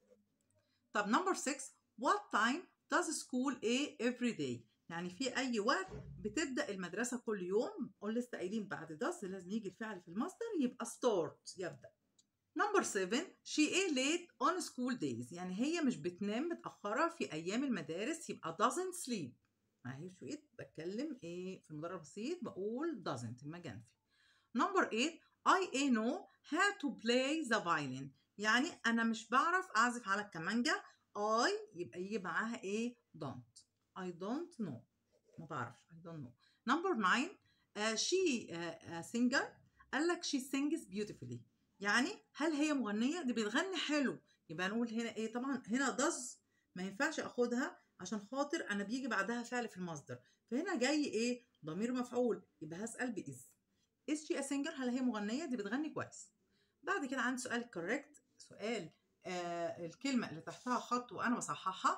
طب نمبر 6 what time does school a every day يعني في اي وقت بتبدا المدرسه كل يوم قول لسه قايلين بعد does لازم يجي الفعل في المصدر يبقى start يبدا نمبر 7 she a late on school days يعني هي مش بتنام متاخره في ايام المدارس يبقى doesn't sleep ما هي شو ايه بتكلم ايه في المضارع البسيط بقول doesn't المجانفي نمبر 8 I a know how to play the violin يعني انا مش بعرف اعزف على الكمانجا I يبقى يجي معاها ايه don't I don't know ما بعرفش I don't know number 9 uh, she uh, uh, singer قال لك she sings beautifully يعني هل هي مغنية دي بتغني حلو يبقى نقول هنا ايه طبعا هنا does ما ينفعش اخدها عشان خاطر انا بيجي بعدها فعل في المصدر فهنا جاي ايه ضمير مفعول يبقى هسأل بإز is she a singer هل هي مغنية دي بتغني كويس بعد كده عندي سؤال correct سؤال آه الكلمة اللي تحتها خط وأنا بصححها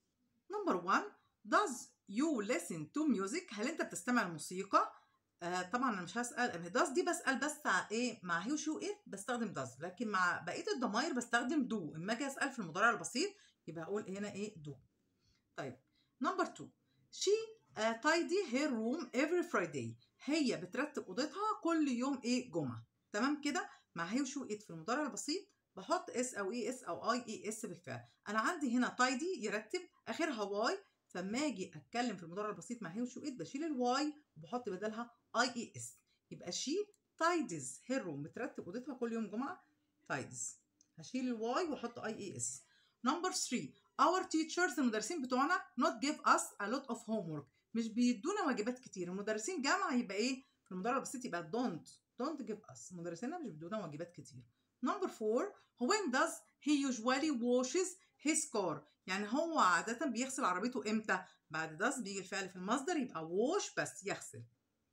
نمبر 1 does you listen to music هل أنت بتستمع للموسيقى؟ آه طبعا أنا مش هسأل does دي بسأل بس إيه مع هي وشو إيه بستخدم does لكن مع بقية الضماير بستخدم do إما أجي أسأل في المضارع البسيط يبقى أقول هنا إيه do طيب نمبر 2 she uh, tidy her room every Friday هي بترتب أوضتها كل يوم إيه جمعة تمام كده مع هي وشو إيه في المضارع البسيط بحط اس او اي اس او اي اي اس بالفعل انا عندي هنا تايدي يرتب اخرها واي فلما اجي اتكلم في المضارع البسيط مع هي وشو ات بشيل الواي وبحط بدلها اي اي اس يبقى شي تايدز هير روم بترتب اوضتها كل يوم جمعه تايدز هشيل الواي واحط اي اي اس نمبر 3 our teachers المدرسين بتوعنا not give us a lot of homework مش بيدونا واجبات كتير المدرسين جامعه يبقى ايه في المضارع البسيط يبقى don't don't give us مدرسينا مش بيدونا واجبات كتير Number four, when does he usually washes his car؟ يعني هو عادة بيغسل عربيته امتى؟ بعد does بيجي الفعل في المصدر يبقى wash بس يغسل.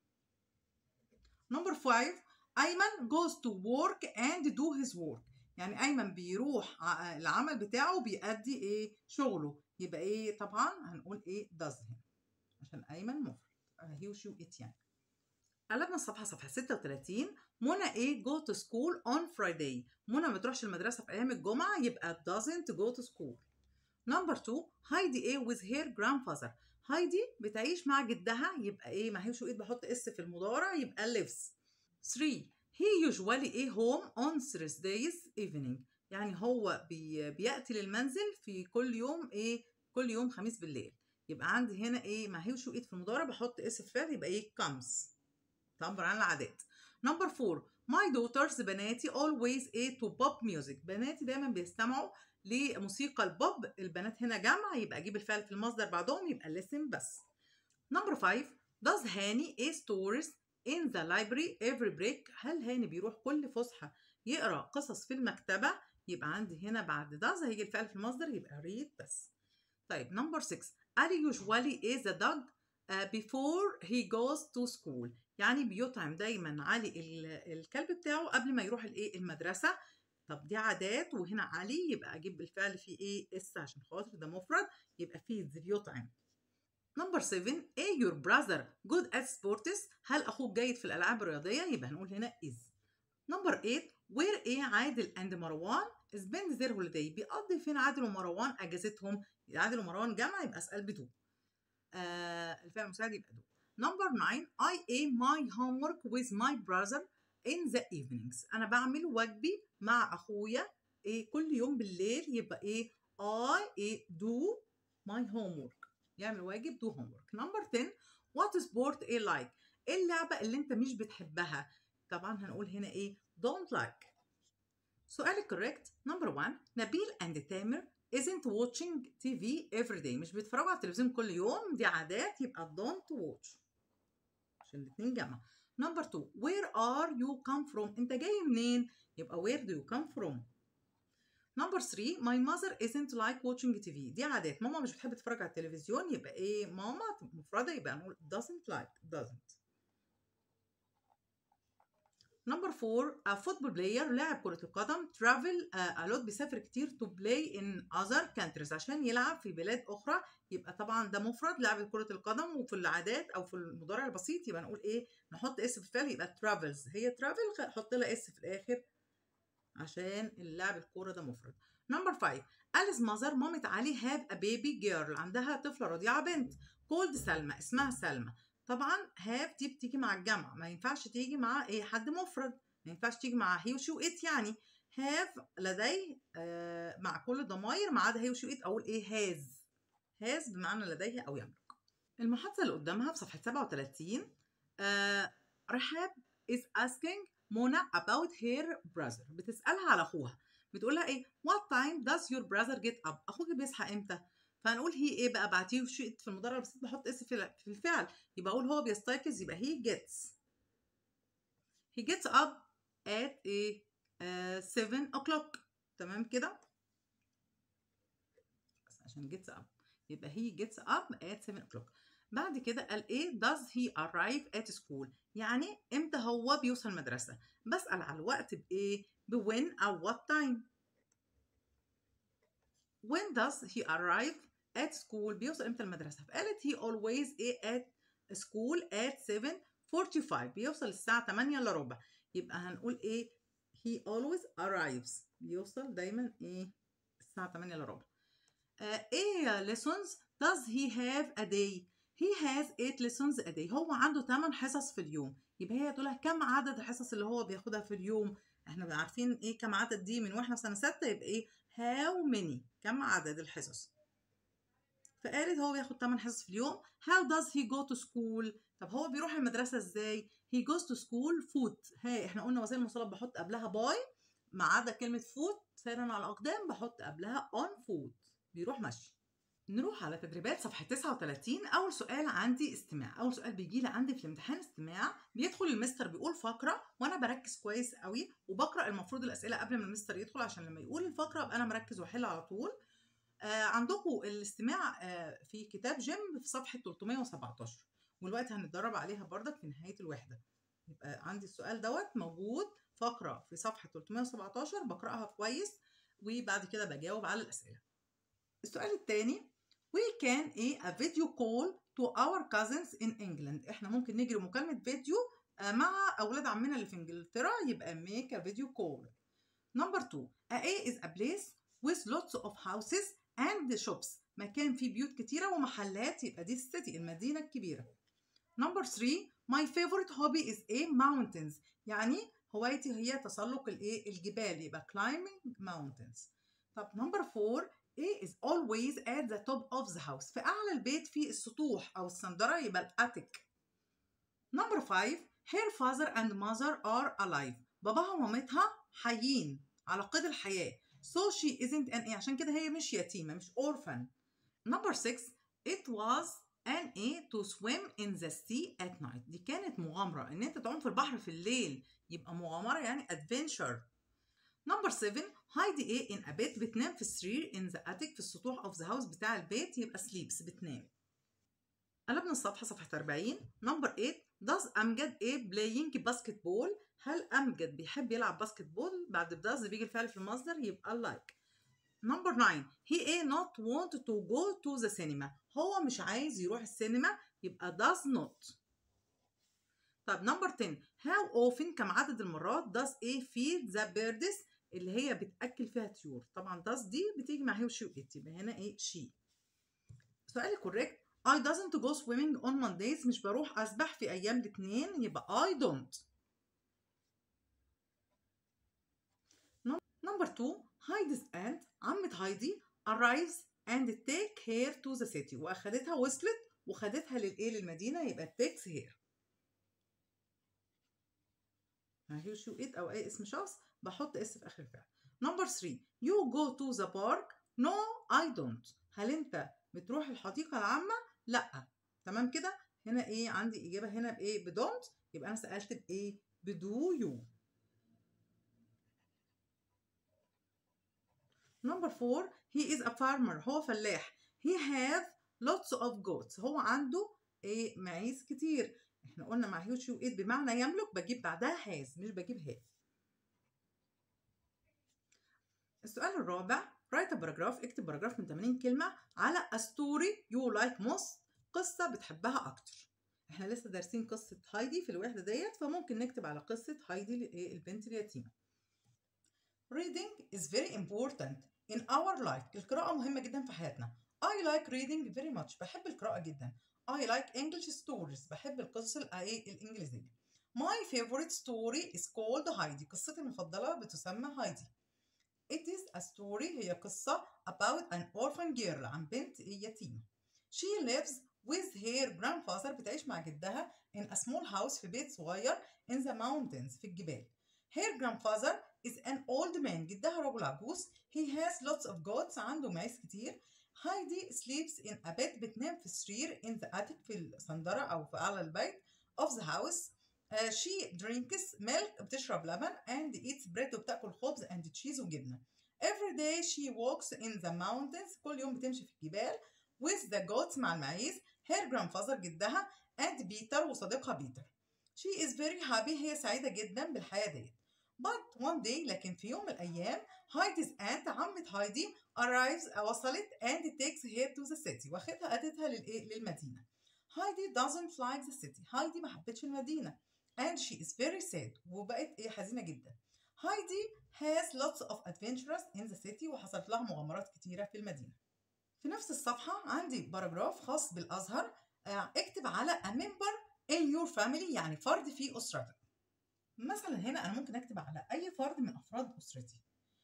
Number five, أيمن goes to work and do his work. يعني أيمن بيروح العمل بتاعه بيأدي إيه؟ شغله. يبقى إيه طبعا هنقول إيه does هنا. عشان أيمن مفرد. he وشي وإت يعني. قلبنا الصفحة صفحة 36 منى ايه go to school on Friday منى ما بتروحش المدرسة في أيام الجمعة يبقى doesn't go to school. Number 2 هايدي ايه with her grandfather هايدي بتعيش مع جدها يبقى ايه ما هيش ايد بحط اس في المضارع يبقى lives 3 he usually ايه home on Thursdays evening يعني هو بي بياتي للمنزل في كل يوم ايه كل يوم خميس بالليل يبقى عندي هنا ايه ما هيش ايد في المضارع بحط اس في فعل يبقى ايه comes تعبر عن العادات نمبر 4 my daughters بناتي always ايه to pop music بناتي دايما بيستمعوا لموسيقى البوب البنات هنا جمع يبقى اجيب الفعل في المصدر بعدهم يبقى listen بس نمبر 5 does هاني a stories in the library every break هل هاني بيروح كل فسحة يقرأ قصص في المكتبة يبقى عندي هنا بعد does هيجي الفعل في المصدر يبقى read بس طيب نمبر 6 Ali usually is a dog uh, before he goes to school يعني بيطعم دايما علي الكلب بتاعه قبل ما يروح الايه المدرسه طب دي عادات وهنا علي يبقى اجيب بالفعل في ايه اس عشان خاطر ده مفرد يبقى فيدز بيطعم نمبر 7 ايه your brother good at sports هل اخوك جيد في الالعاب الرياضيه يبقى هنقول هنا is نمبر 8 where ايه عادل and مروان spend their holiday بيقضي فين عادل ومروان اجازتهم عادل ومروان جمع يبقى اسال بدو آه الفعل المساعد يبقى دو نمبر 9 I aim my homework with my brother in the evenings أنا بعمل واجبي مع أخويا إيه كل يوم بالليل يبقى إيه I إيه do my homework يعمل واجب do homework نمبر 10 what sport إيه like إيه اللعبة اللي أنت مش بتحبها طبعا هنقول هنا إيه don't like سؤال correct نمبر 1 نبيل and تامر isn't watching TV every day مش بيتفرجوا على التلفزيون كل يوم دي عادات يبقى don't watch عشان الاثنين جمع نمبر 2 where are you come from انت جاي منين يبقى where do you come from نمبر 3 my mother isn't like watching TV دي عادات ماما مش بتحب تتفرج على التلفزيون يبقى ايه ماما مفردة يبقى نقول doesn't like doesn't نمبر 4 a football player لاعب كرة القدم travel uh, a lot بيسافر كتير to play in other countries عشان يلعب في بلاد أخرى يبقى طبعا ده مفرد لاعب كرة القدم وفي العادات أو في المضارع البسيط يبقى نقول إيه نحط اس في الفعل يبقى travels هي travel حط لها اس في الآخر عشان اللاعب الكورة ده مفرد نمبر 5 أليس ماذر مامة علي هاف a baby girl عندها طفلة رضيعة بنت كولد سلمى اسمها سلمى طبعا هاف دي بتيجي مع الجمع ما ينفعش تيجي مع ايه حد مفرد ما ينفعش تيجي مع هي وشي وإت يعني هاف لديه آه مع كل الضماير ما عدا هي وشي وإت أقول إيه هاز هاز بمعنى لديه أو يملك المحادثة اللي قدامها في صفحة 37 آه رحاب is asking منى about her brother بتسألها على أخوها بتقول لها إيه what time does your brother get up أخوك بيصحى إمتى فهنقول هي ايه بقى بعتيه في في المضارع البسيط بحط اس في في الفعل يبقى اقول هو بيستيقظ يبقى he gets he gets up at ايه uh, 7 o'clock تمام كده بس عشان gets up يبقى he gets up at 7 o'clock بعد كده قال ايه does he arrive at school يعني امتى هو بيوصل المدرسة بسأل على الوقت بايه بوين او what time when does he arrive at school بيوصل امتى المدرسة فقالت he always ايه at school at 7:45 بيوصل الساعة 8 الا ربع يبقى هنقول ايه he always arrives بيوصل دايما ايه الساعة 8 الا ربع آه ايه lessons does he have a day he has 8 lessons a day هو عنده 8 حصص في اليوم يبقى هي تقول لها كم عدد الحصص اللي هو بياخدها في اليوم احنا عارفين ايه كم عدد دي من واحنا في سنة ستة يبقى ايه how many كم عدد الحصص فقالت هو بياخد 8 حصص في اليوم how does he go to school طب هو بيروح المدرسة ازاي he goes to school foot هاي احنا قلنا وسائل المواصلات بحط قبلها باي ما عدا كلمة فوت سيرا على الأقدام بحط قبلها on foot بيروح مشي نروح على تدريبات صفحة 39 أول سؤال عندي استماع أول سؤال بيجي لي عندي في الامتحان استماع بيدخل المستر بيقول فقرة وأنا بركز كويس قوي وبقرأ المفروض الأسئلة قبل ما المستر يدخل عشان لما يقول الفقرة أبقى أنا مركز وأحل على طول آه عندكم الاستماع آه في كتاب جيم في صفحة 317 والوقت هنتدرب عليها بردك في نهاية الوحدة يبقى عندي السؤال دوت موجود فقرة في صفحة 317 بقرأها كويس وبعد كده بجاوب على الأسئلة السؤال الثاني we can a, a video call to our cousins in England احنا ممكن نجري مكالمة فيديو مع أولاد عمنا اللي في إنجلترا يبقى make a video call number two a A is a place with lots of houses and shops مكان فيه بيوت كتيرة ومحلات يبقى دي السيتي المدينة الكبيرة نمبر 3 my favorite hobby is a mountains يعني هوايتي هي تسلق الايه الجبال يبقى climbing mountains طب نمبر 4 A is always at the top of the house في أعلى البيت في السطوح أو الصندرة يبقى الأتك نمبر 5 her father and mother are alive باباها ومامتها حيين على قيد الحياة so she isn't an A عشان كده هي مش يتيمة مش orphan نمبر 6 it was an A to swim in the sea at night دي كانت مغامرة إن أنت تعوم في البحر في الليل يبقى مغامرة يعني adventure نمبر 7 هايدي ايه ان ابيت بتنام في السرير ان ذا اتيك في السطوح اوف ذا هاوس بتاع البيت يبقى سليبس بتنام قلبنا الصفحه صفحه 40 نمبر 8 does امجد ايه playing باسكت بول هل امجد بيحب يلعب باسكت بول بعد does بيجي الفعل في المصدر يبقى like نمبر 9 he a not want to go to the cinema هو مش عايز يروح السينما يبقى does not طب نمبر 10 how often كم عدد المرات does a feed the birds اللي هي بتاكل فيها طيور طبعا does دي بتيجي مع هي وشي وات يبقى هنا ايه شي سؤال كوريكت I doesn't go swimming on Mondays مش بروح أسبح في أيام الاثنين يبقى I don't نمبر 2 هايدي's aunt عمة هايدي arrives and take her to the city وأخدتها وصلت وخدتها للإيه للمدينة يبقى takes her هي شو ات أو أي اسم شخص بحط اس في اخر الفعل نمبر 3 you go to the park no I don't هل انت بتروح الحديقه العامه لا تمام كده هنا ايه عندي اجابه هنا بايه بدونت يبقى انا سالت بايه بدو يو نمبر 4 he is a farmer هو فلاح he have lots of goats هو عنده ايه معيز كتير احنا قلنا مع هيوتش يو ايت بمعنى يملك بجيب بعدها هاز مش بجيب هاف السؤال الرابع write a paragraph اكتب باراجراف من 80 كلمة على a story you like most قصة بتحبها أكتر احنا لسه دارسين قصة هايدي في الوحدة ديت فممكن نكتب على قصة هايدي البنت اليتيمة Reading is very important in our life القراءة مهمة جدا في حياتنا I like reading very much بحب القراءة جدا I like English stories بحب القصص الإنجليزية My favorite story is called هايدي قصتي المفضلة بتسمى هايدي It is a story هي قصة about an orphan girl عن بنت يتيمة. She lives with her grandfather بتعيش مع جدها in a small house في بيت صغير in the mountains في الجبال. Her grandfather is an old man جدها رجل عجوز. He has lots of goats عنده معيز كتير. هايدي sleeps in a bed بتنام في السرير in the attic في الصندرة أو في أعلى البيت of the house. Uh, she drinks milk بتشرب لبن and eats bread وبتاكل خبز and cheese وجبنة. Every day she walks in the mountains كل يوم بتمشي في الجبال with the goats مع المعيز her grandfather جدها and بيتر وصديقها بيتر. She is very happy هي سعيدة جدا بالحياة ديت. But one day لكن في يوم من الأيام هايدي's aunt عمة هايدي arrives وصلت and takes her to the city واخدها أدتها للإيه للمدينة. هايدي doesn't like the city هايدي ما حبتش المدينة and she is very sad وبقت ايه حزينه جدا هايدي has lots of adventures in the city وحصلت لها مغامرات كتيره في المدينه في نفس الصفحه عندي باراجراف خاص بالازهر اكتب على a member in your family يعني فرد في اسرتك مثلا هنا انا ممكن اكتب على اي فرد من افراد اسرتي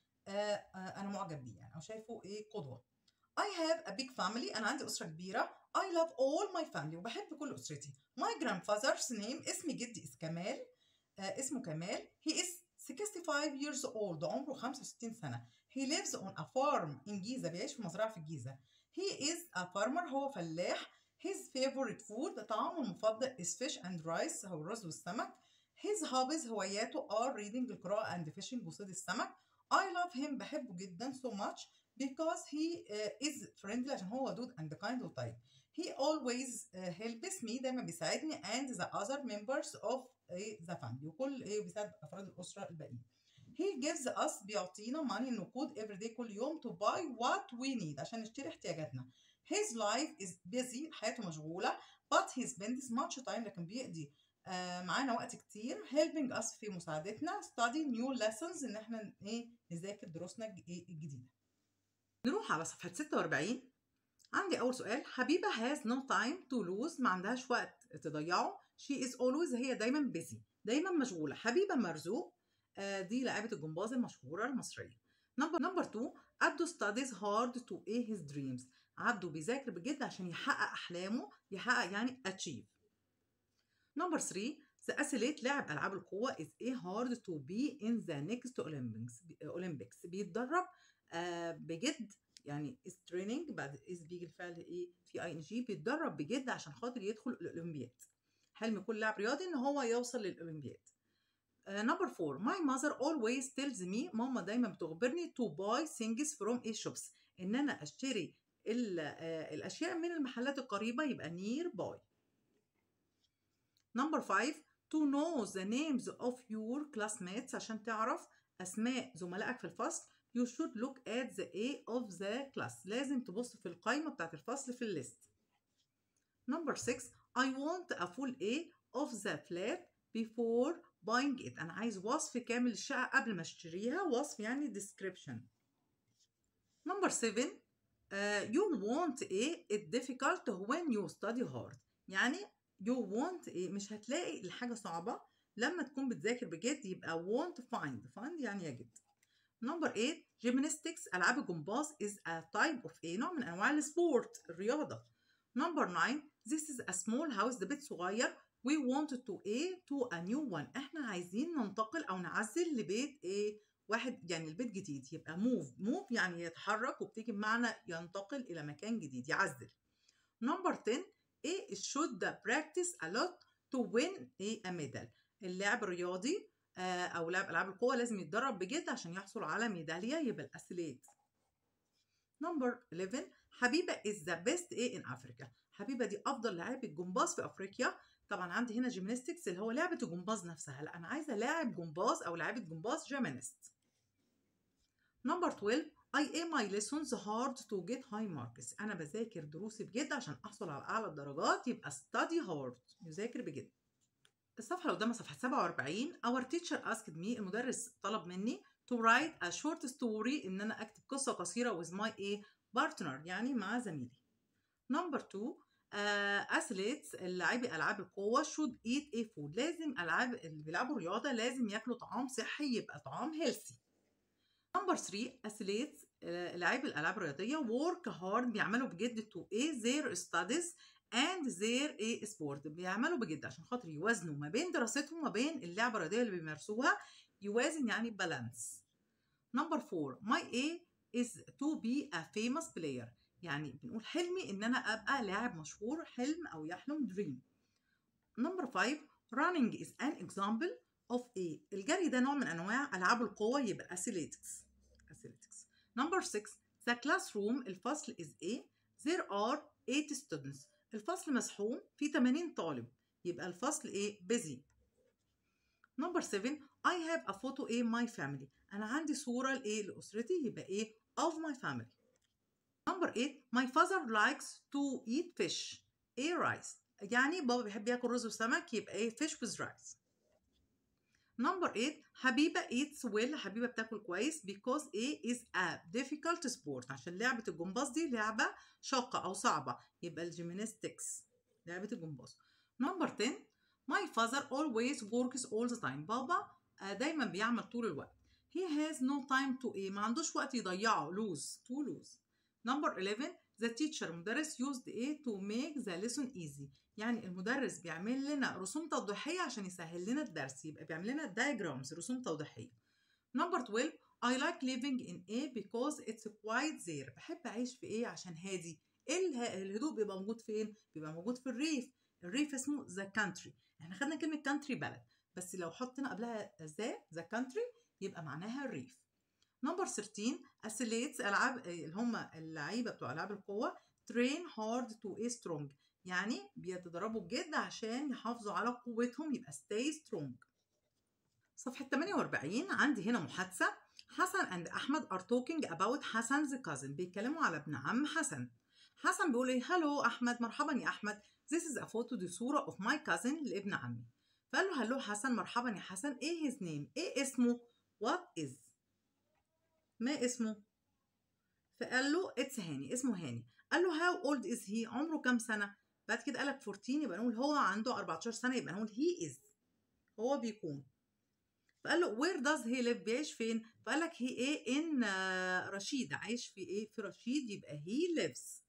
انا معجب بيه يعني او شايفه ايه قدوه I have a big family أنا عندي أسرة كبيرة I love all my family وبحب كل أسرتي My grandfather's name اسم جدي اسم كمال آه اسمه كمال He is 65 years old عمره 65 سنة He lives on a farm in جيزة بيعيش في مزرعة في الجيزة He is a farmer هو فلاح His favorite food طعامه المفضل is fish and rice هو الرز والسمك His hobbies هواياته are reading القراءة and fishing وصيد السمك I love him بحبه جدا so much because he uh, is friendly عشان هو ودود and kind وطيب. He always uh, helps me دايما بيساعدني and the other members of uh, the family وكل ايه بيساعد افراد الاسره الباقيين. He gives us بيعطينا money النقود every day كل يوم to buy what we need عشان نشتري احتياجاتنا. His life is busy حياته مشغولة but he spends much time لكن بيقضي uh, معانا وقت كتير helping us في مساعدتنا study new lessons ان احنا ايه نذاكر دروسنا الجديدة. نروح على صفحة 46 عندي أول سؤال حبيبة has no time to lose ما عندهاش وقت تضيعه she is always هي دايما busy دايما مشغولة حبيبة مرزوق آه دي لاعبة الجمباز المشهورة المصرية نمبر نمبر 2 عبده studies hard to a his dreams عبده بيذاكر بجد عشان يحقق أحلامه يحقق يعني achieve نمبر 3 The athlete لاعب ألعاب القوة is a hard to be in the next Olympics Olympics بيتدرب آه بجد يعني is training بعد is بيجي الفعل ايه في اي ان جي بيتدرب بجد عشان خاطر يدخل الاولمبياد حلم كل لاعب رياضي ان هو يوصل للاولمبياد نمبر uh, 4 my mother always tells me ماما دايما بتخبرني to buy things from a shops ان انا اشتري ال, uh, الاشياء من المحلات القريبه يبقى near by نمبر 5 to know the names of your classmates عشان تعرف اسماء زملائك في الفصل you should look at the A of the class لازم تبص في القائمة بتاعت الفصل في الليست number 6 I want a full A of the flat before buying it أنا عايز وصف كامل للشقة قبل ما اشتريها وصف يعني description number 7 uh, you want A it difficult when you study hard يعني you want A مش هتلاقي الحاجة صعبة لما تكون بتذاكر بجد يبقى want find find يعني يجد نمبر 8 جيمناستكس العاب الجمباز is a type of a نوع من انواع السبورت الرياضه نمبر 9 this is a small house ده بيت صغير we want to a to a new one احنا عايزين ننتقل او نعزل لبيت ايه واحد يعني البيت جديد يبقى move move يعني يتحرك وبتيجي بمعنى ينتقل الى مكان جديد يعزل نمبر 10 a should practice a lot to win a medal اللاعب الرياضي او لاعب العاب القوه لازم يتدرب بجد عشان يحصل على ميداليه يبقى الاسيليت نمبر 11 حبيبه is the best A in Africa حبيبه دي افضل لاعبه جمباز في افريقيا طبعا عندي هنا جيمناستكس اللي هو لعبه الجمباز نفسها لا انا عايزه لاعب جمباز او لاعبه جمباز جيمناست نمبر 12 I aim my lessons hard to get high marks انا بذاكر دروسي بجد عشان احصل على اعلى الدرجات يبقى study hard يذاكر بجد الصفحة اللي قدامها صفحة 47 Our teacher asked me المدرس طلب مني to write a short story إن أنا أكتب قصة قصيرة with my a partner يعني مع زميلي. Number 2 uh, athletes اللاعبي ألعاب القوة should eat a food لازم ألعاب اللي بيلعبوا رياضة لازم ياكلوا طعام صحي يبقى طعام healthy. Number 3 athletes لاعبي الألعاب الرياضية work hard بيعملوا بجد to a their studies and their a sport بيعملوا بجد عشان خاطر يوازنوا ما بين دراستهم وما بين اللعبه الرياضيه اللي بيمارسوها يوازن يعني بالانس نمبر 4 my A is to be a famous player يعني بنقول حلمي ان انا ابقى لاعب مشهور حلم او يحلم dream نمبر 5 running is an example of A الجري ده نوع من انواع العاب القوه يبقى athletics athletics نمبر 6 the classroom الفصل is A there are 8 students الفصل مسحوم فيه 80 طالب يبقى الفصل ايه busy نمبر 7 I have a photo in my family انا عندي صورة لايه لأسرتي يبقى ايه of my family نمبر 8 my father likes to eat fish ايه rice يعني بابا بيحب ياكل رز وسمك يبقى ايه fish with rice نمبر 8 حبيبة eats well حبيبة بتاكل كويس because A is a difficult sport عشان لعبة الجمباز دي لعبة شاقة أو صعبة يبقى الجيمناستكس لعبة الجمباز نمبر 10 My father always works all the time بابا دايما بيعمل طول الوقت He has no time to A ما عندوش وقت يضيعه lose to lose نمبر 11 The teacher مدرس used A to make the lesson easy يعني المدرس بيعمل لنا رسوم توضيحية عشان يسهل لنا الدرس يبقى بيعمل لنا diagrams رسوم توضيحية نمبر 12 I like living in A because it's quiet there بحب أعيش في A عشان هادي الهدوء بيبقى موجود فين؟ بيبقى موجود في الريف الريف اسمه the country احنا خدنا كلمة country بلد بس لو حطينا قبلها the the country يبقى معناها الريف نمبر 13 athletes العاب اللي هم اللعيبه بتوع العاب القوه train hard to a strong يعني بيتدربوا بجد عشان يحافظوا على قوتهم يبقى stay strong صفحة 48 عندي هنا محادثة حسن and أحمد are talking about حسن's cousin بيتكلموا على ابن عم حسن حسن بيقول ايه هلو أحمد مرحبا يا أحمد this is a photo دي صورة of my cousin لابن عمي فقال له هلو حسن مرحبا يا حسن ايه his name ايه اسمه what is ما اسمه فقال له اتس هاني اسمه هاني قال له هاو اولد از هي عمره كام سنه بعد كده قال لك 14 يبقى نقول هو عنده 14 سنه يبقى نقول هي از هو بيكون فقال له وير داز هي ليف بيعيش فين فقال لك هي ايه ان رشيد عايش في ايه في رشيد يبقى هي ليفز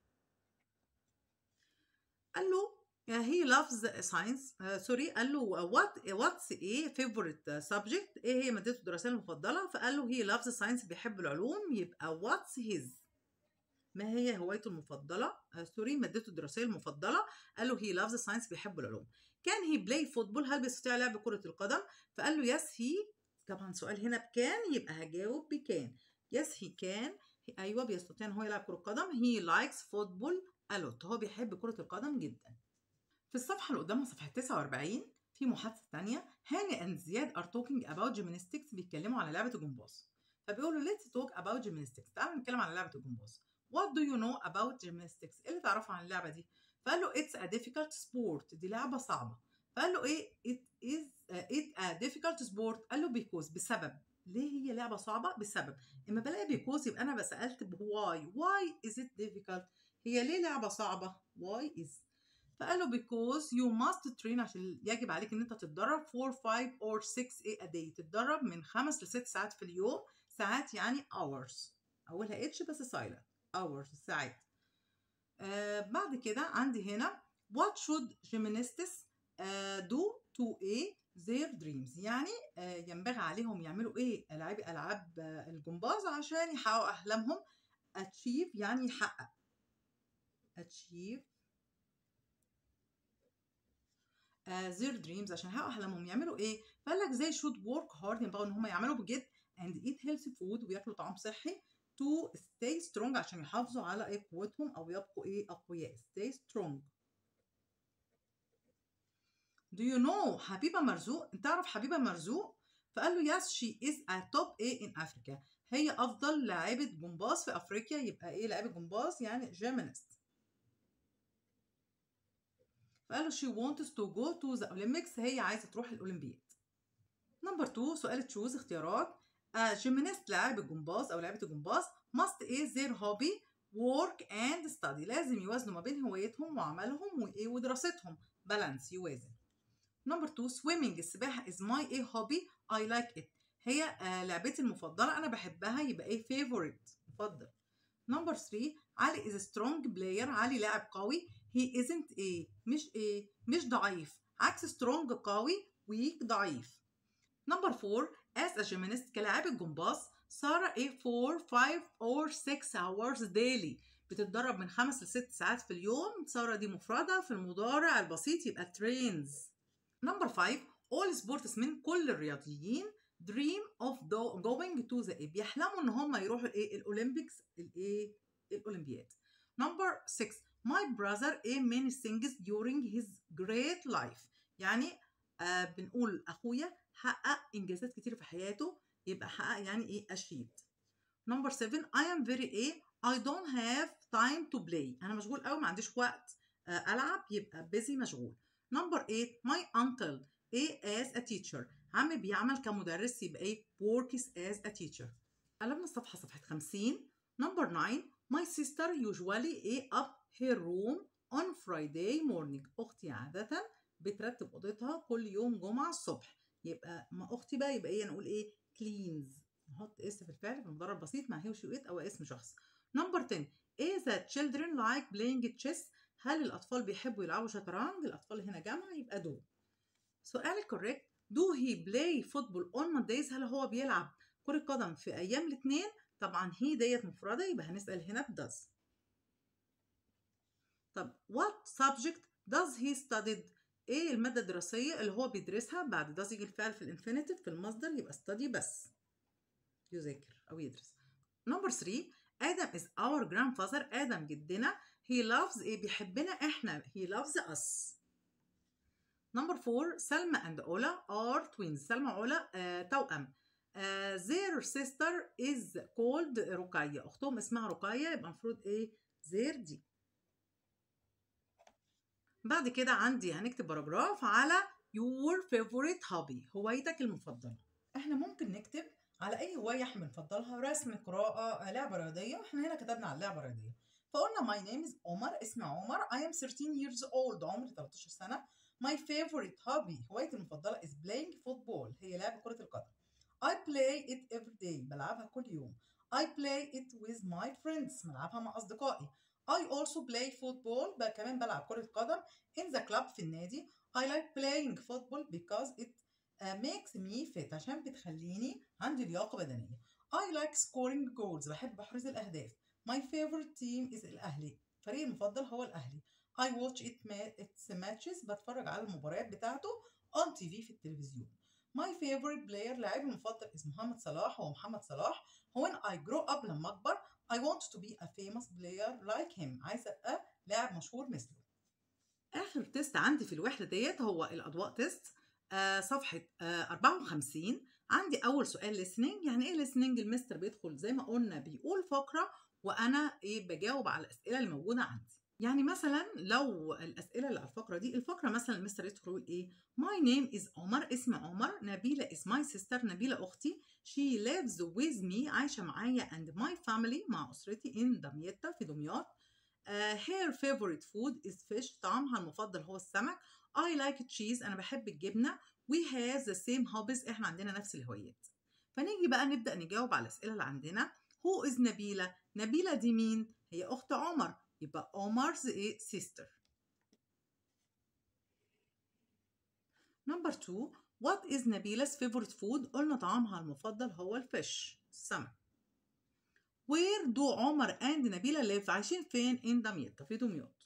قال له هي لافز ساينس سوري قال له وات واتس ايه فيفورت سبجكت ايه هي مادته الدراسيه المفضله فقال له هي لافز ساينس بيحب العلوم يبقى واتس هيز ما هي هوايته المفضله سوري مادته الدراسيه المفضله قال له هي لافز ساينس بيحب العلوم كان هي بلاي فوتبول هل بيستطيع لعب كره القدم فقال له يس هي طبعا سؤال هنا بكان يبقى هجاوب بكان يس هي كان ايوه بيستطيع ان هو يلعب كره قدم هي لايكس فوتبول الوت هو بيحب كره القدم جدا في الصفحه اللي قدامها صفحه 49 في محادثه ثانيه هاني اند زياد ار توكينج اباوت جيمناستكس بيتكلموا على لعبه الجمباز فبيقولوا ليتس توك اباوت جيمناستكس تعالوا نتكلم على لعبه الجمباز وات دو يو نو اباوت جيمناستكس ايه اللي تعرفه عن اللعبه دي فقال له اتس ا ديفيكولت سبورت دي لعبه صعبه فقال له ايه ات از ات ا ديفيكولت سبورت قال له بيكوز بسبب ليه هي لعبه صعبه بسبب اما بلاقي بيكوز يبقى انا سالت بواي واي از ات ديفيكولت هي ليه لعبه صعبه واي از فقال له because you must train عشان يجب عليك ان انت تتدرب for 5 or 6 a day تتدرب من 5 ل 6 ساعات في اليوم ساعات يعني hours اولها اتش بس silent hours ساعات آه بعد كده عندي هنا what should gymnasts uh, do to a their dreams يعني آه ينبغي عليهم يعملوا ايه العاب العاب آه الجمباز عشان يحققوا احلامهم achieve يعني يحقق achieve uh, their dreams عشان يحققوا احلامهم يعملوا ايه؟ فقال لك زي should work hard ينبغي ان هم يعملوا بجد and eat healthy food وياكلوا طعام صحي to stay strong عشان يحافظوا على ايه قوتهم او يبقوا ايه اقوياء stay strong Do you know حبيبة مرزوق؟ انت تعرف حبيبة مرزوق؟ فقال له yes she is a top A in Africa هي أفضل لاعبة جمباز في أفريقيا يبقى إيه لاعبة جمباز يعني gymnast فقال له she wants to go to the Olympics هي عايزة تروح الأولمبياد نمبر 2 سؤال تشوز اختيارات جيمناست لاعب الجمباز أو لاعبة الجمباز must is their hobby work and study لازم يوازنوا ما بين هوايتهم وعملهم وإيه ودراستهم بالانس يوازن نمبر 2 swimming السباحة is my a hobby I like it هي آه لعبتي المفضلة أنا بحبها يبقى إيه favorite مفضل نمبر 3 علي is a strong player علي لاعب قوي he isn't a مش a مش ضعيف عكس strong قوي weak ضعيف نمبر 4 as a gymnast كلاعب الجمباز سارة a 4 5 or 6 hours daily بتتدرب من 5 ل 6 ساعات في اليوم سارة دي مفردة في المضارع البسيط يبقى trains نمبر 5 all sportsmen كل الرياضيين dream of going to the A بيحلموا ان هم يروحوا الايه الاولمبيكس الايه الاولمبياد نمبر 6 my brother a many things during his great life يعني آه بنقول اخويا حقق انجازات كتير في حياته يبقى حقق يعني ايه achieved نمبر 7 I am very a I don't have time to play انا مشغول قوي ما عنديش وقت آه العب يبقى busy مشغول نمبر 8 my uncle a as a teacher عمي بيعمل كمدرس يبقى ايه works as a teacher قلبنا الصفحة صفحة 50 نمبر 9 my sister usually a up her room on Friday morning أختي عادة بترتب أوضتها كل يوم جمعة الصبح يبقى ما أختي بقى يبقى إيه نقول إيه cleans نحط اس في الفعل في المضارع البسيط مع هي وشي وإت أو اسم شخص نمبر 10 is that children like playing chess هل الأطفال بيحبوا يلعبوا شطرنج الأطفال هنا جمع يبقى دو سؤال الكوريكت do he play football on Mondays هل هو بيلعب كرة قدم في أيام الاثنين طبعا هي ديت مفردة يبقى هنسأل هنا ب does طب what subject does he studied ايه المادة الدراسية اللي هو بيدرسها بعد does يجي الفعل في الانفينيتيف في المصدر يبقى study بس يذاكر أو يدرس نمبر 3 آدم is our grandfather آدم جدنا he loves ايه بيحبنا احنا he loves us نمبر 4 سلمى and أولا are twins سلمى وعلا آه توأم آه their sister is called رقية أختهم اسمها رقية يبقى المفروض إيه their دي بعد كده عندي هنكتب باراجراف على your favorite hobby هوايتك المفضلة احنا ممكن نكتب على أي هواية احنا بنفضلها رسم قراءة لعبة رياضية احنا هنا كتبنا على اللعبة الرياضية فقلنا my name is عمر اسمي عمر I am 13 years old عمري 13 سنة my favorite hobby هوايتي المفضلة is playing football هي لعب كرة القدم I play it every day بلعبها كل يوم I play it with my friends بلعبها مع أصدقائي I also play football بقى كمان بلعب كرة قدم in the club في النادي I like playing football because it uh, makes me fit عشان بتخليني عندي لياقة بدنية I like scoring goals بحب أحرز الأهداف My favorite team is الأهلي فريقي المفضل هو الأهلي I watch it ma- its matches بتفرج على المباريات بتاعته on TV في التلفزيون My favorite player لاعبي المفضل اسمه محمد صلاح هو محمد صلاح When I grow up لما أكبر I want to be a famous player like him عايز أبقى لاعب مشهور مثله آخر تيست عندي في الوحدة ديت هو الأضواء تيست آه صفحة آه 54 عندي أول سؤال listening يعني إيه listening المستر بيدخل زي ما قلنا بيقول فقرة وأنا إيه بجاوب على الأسئلة اللي موجودة عندي يعني مثلا لو الأسئلة اللي على الفقرة دي الفقرة مثلا المستر يدخل يقول إيه My name is عمر اسمي عمر نبيلة is my sister نبيلة أختي She lives with me عايشة معايا and my family مع أسرتي in دمياط في دمياط Uh, her favorite food is fish طعامها المفضل هو السمك I like cheese أنا بحب الجبنة we have the same hobbies إحنا عندنا نفس الهوايات فنيجي بقى نبدأ نجاوب على الأسئلة اللي عندنا who is نبيلة نبيلة دي مين هي أخت عمر يبقى عمر's إيه sister number two what is نبيلة favorite food قلنا طعامها المفضل هو الفيش السمك Where do عمر and نبيلة live عايشين فين in دمياط في دمياط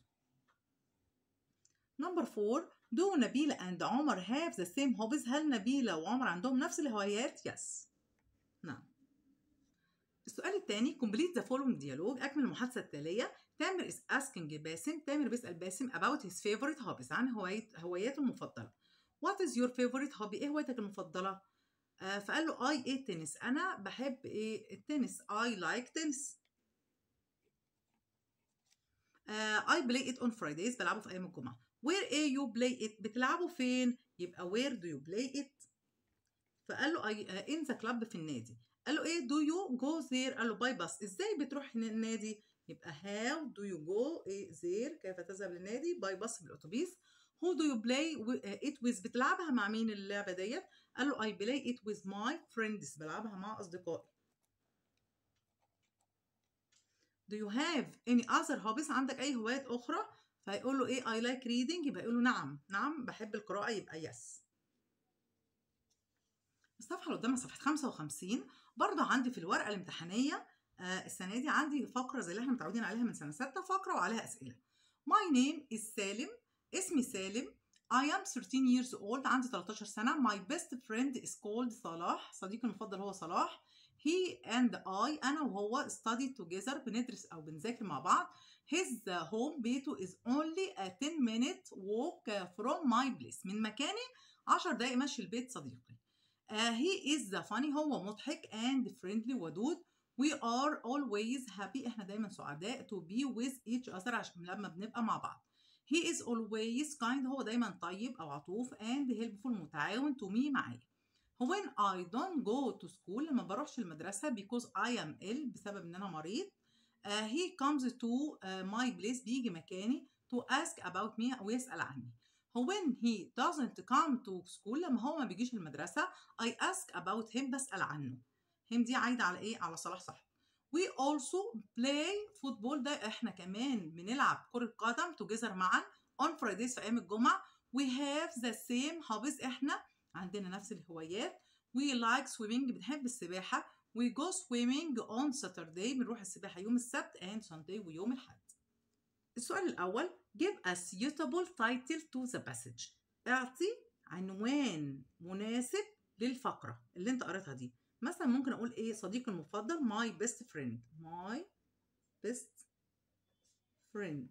Number four do نبيلة and عمر have the same hobbies هل نبيلة وعمر عندهم نفس الهوايات yes نعم السؤال الثاني complete the following dialogue أكمل المحادثة التالية تامر is asking باسم تامر بيسأل باسم about his favorite hobbies عن هواية هواياته المفضلة What is your favorite hobby إيه هوايتك المفضلة آه فقال له I ايه تنس أنا بحب إيه التنس I like tennis آه I play it on Fridays بلعبه في أيام الجمعة Where are you play it بتلعبه فين يبقى where do you play it فقال له I, uh, in the club في النادي قال له ايه do you go there قال له باي باص ازاي بتروح النادي يبقى how do you go إيه there كيف تذهب للنادي باي باص بالاتوبيس who do you play it with بتلعبها مع مين اللعبة ديت قال له I play it with my friends بلعبها مع أصدقائي Do you have any other hobbies عندك أي هوايات أخرى فهيقول له إيه I like reading يبقى يقول له نعم نعم بحب القراءة يبقى yes الصفحة اللي قدامها صفحة 55 برضه عندي في الورقة الامتحانية آه السنة دي عندي فقرة زي اللي احنا متعودين عليها من سنة ستة فقرة وعليها أسئلة My name is سالم اسمي سالم I am 13 years old عندي 13 سنة My best friend is called صلاح صديقي المفضل هو صلاح He and I أنا وهو study together بندرس أو بنذاكر مع بعض His home بيته is only a 10 minute walk from my place من مكاني 10 دقايق مشي البيت صديقي uh, He is funny هو مضحك and friendly ودود We are always happy احنا دايما سعداء to be with each other عشان لما بنبقى مع بعض He is always kind هو دايما طيب أو عطوف and helpful متعاون to me معايا When I don't go to school لما بروحش المدرسة because I am ill بسبب إن أنا مريض uh, he comes to uh, my place بيجي مكاني to ask about me أو يسأل عني When he doesn't come to school لما هو ما بيجيش المدرسة I ask about him بسأل عنه him دي عايدة على إيه؟ على صلاح صح We also play football ده احنا كمان بنلعب كرة قدم together معا on Fridays في أيام الجمعة We have the same hobbies احنا عندنا نفس الهوايات We like swimming بنحب السباحة We go swimming on Saturday بنروح السباحة يوم السبت and Sunday ويوم الأحد السؤال الأول Give a suitable title to the passage اعطي عنوان مناسب للفقرة اللي انت قريتها دي مثلا ممكن اقول ايه صديقي المفضل my best friend my best friend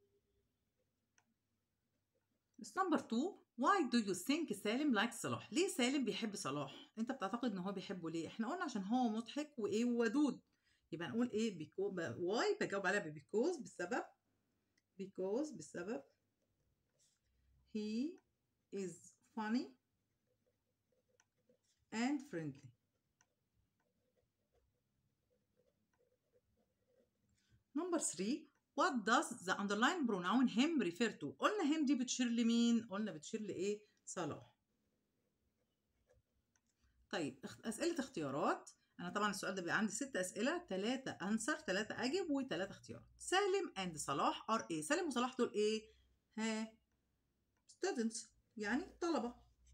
نمبر 2 why do you think سالم like صلاح ليه سالم بيحب صلاح انت بتعتقد ان هو بيحبه ليه احنا قلنا عشان هو مضحك وايه وودود يبقى نقول ايه بيكو why بجاوب عليها because بسبب because بسبب he is funny and friendly Number three, what does the underlined pronoun him refer to قلنا him دي بتشير لمين قلنا بتشير لايه صلاح طيب اسئله اختيارات انا طبعا السؤال ده بيبقى عندي ست اسئله ثلاثه انسر ثلاثه اجب وثلاثه اختيارات سالم اند صلاح ار ايه سالم وصلاح دول ايه ها students يعني طلبه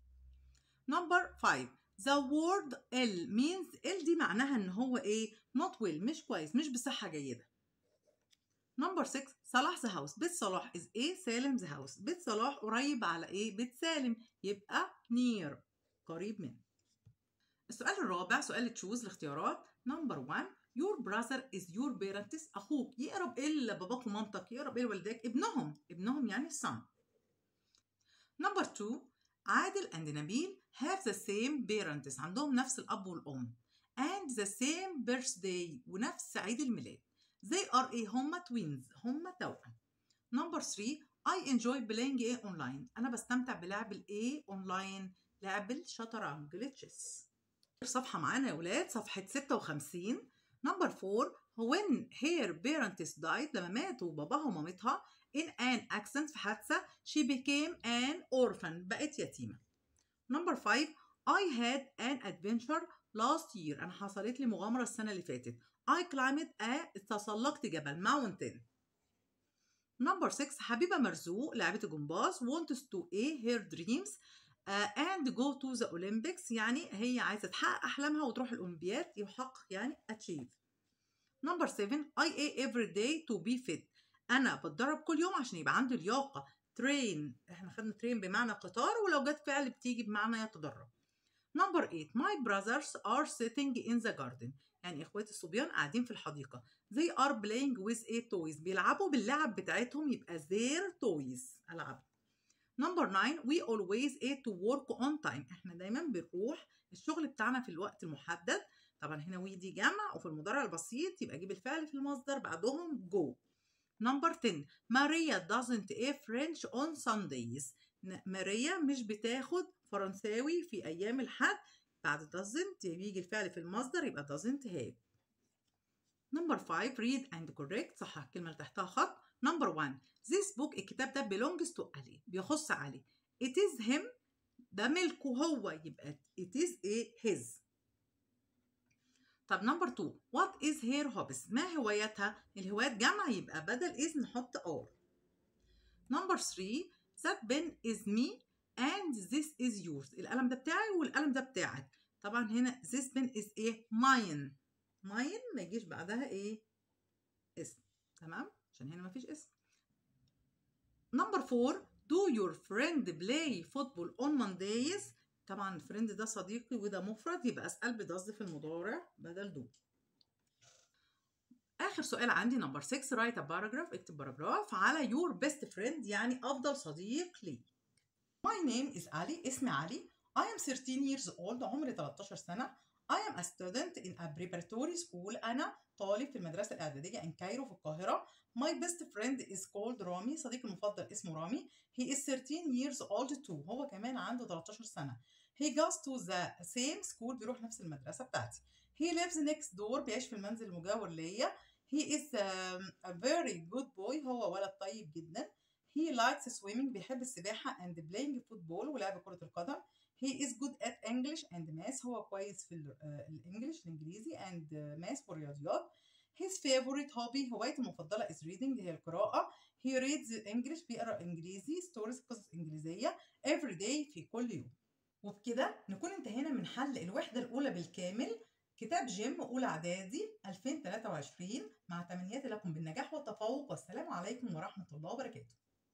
نمبر 5 the word ill means ill دي معناها ان هو ايه not well مش كويس مش بصحه جيده نمبر 6 صلاح ذا هاوس بيت صلاح از ايه سالم ذا هاوس بيت صلاح قريب على ايه بيت سالم يبقى near قريب منه السؤال الرابع سؤال تشوز الاختيارات نمبر 1 your brother is your parents اخوك يقرب ايه لباباك ومامتك يقرب ايه لوالديك ابنهم ابنهم يعني son نمبر 2 عادل and نبيل have the same parents عندهم نفس الاب والام and the same birthday ونفس عيد الميلاد they are ايه هما twins هما توأم نمبر 3 I enjoy playing ايه online انا بستمتع بلعب الايه اونلاين لعب الشطرنج لتشيس صفحة معانا يا ولاد صفحة 56 نمبر 4 when her parents died لما ماتوا باباها ومامتها in an accident في حادثة she became an orphan بقت يتيمة نمبر 5 I had an adventure last year أنا حصلت لي مغامرة السنة اللي فاتت I climbed a تسلقت جبل mountain نمبر 6 حبيبة مرزوق لاعبة الجمباز wants to a her dreams uh, and go to the Olympics يعني هي عايزة تحقق أحلامها وتروح الأولمبياد يحقق يعني achieve نمبر 7 I eat every day to be fit أنا بتدرب كل يوم عشان يبقى عندي لياقة train احنا خدنا train بمعنى قطار ولو جت فعل بتيجي بمعنى يتدرب نمبر 8 my brothers are sitting in the garden يعني اخواتي الصبيان قاعدين في الحديقة they are playing with a toys بيلعبوا باللعب بتاعتهم يبقى their toys ألعاب نمبر 9 we always a to work on time احنا دايما بنروح الشغل بتاعنا في الوقت المحدد طبعا هنا وي دي جمع وفي المضارع البسيط يبقى اجيب الفعل في المصدر بعدهم go نمبر 10 ماريا doesn't a French on Sundays ماريا مش بتاخد فرنساوي في ايام الحد بعد doesn't بيجي الفعل في المصدر يبقى doesn't have نمبر 5 read and correct صحح الكلمة اللي تحتها خط نمبر 1 this book الكتاب ده belongs to علي بيخص علي it is him ده ملكه هو يبقى it is a his طب نمبر 2 what is her hobbies ما هواياتها الهوايات جمع يبقى بدل is نحط or نمبر 3 that pen is me and this is yours القلم ده بتاعي والقلم ده بتاعك طبعا هنا this pen is ايه mine mine ما يجيش بعدها ايه اسم تمام عشان هنا ما فيش اسم نمبر 4 do your friend play football on Mondays طبعا فريند ده صديقي وده مفرد يبقى اسال بضز في المضارع بدل دو اخر سؤال عندي نمبر 6 write a paragraph اكتب باراجراف على your best friend يعني افضل صديق ليك My name is علي اسمي علي I am 13 years old عمري 13 سنة I am a student in a preparatory school أنا طالب في المدرسة الإعدادية in كايرو في القاهرة My best friend is called رامي صديقي المفضل اسمه رامي He is 13 years old too هو كمان عنده 13 سنة He goes to the same school بيروح نفس المدرسة بتاعتي He lives next door بيعيش في المنزل المجاور ليا He is um, a very good boy هو ولد طيب جدا He likes swimming بيحب السباحة and playing football ولعب كرة القدم He is good at English and math هو كويس في الانجليش الانجليزي and math والرياضيات His favorite hobby هوايته المفضلة is reading هي القراءة He reads English بيقرأ إنجليزي stories قصص إنجليزية every day في كل يوم وبكده نكون انتهينا من حل الوحدة الأولى بالكامل كتاب جيم أولى إعدادي 2023 مع تمنياتي لكم بالنجاح والتفوق والسلام عليكم ورحمة الله وبركاته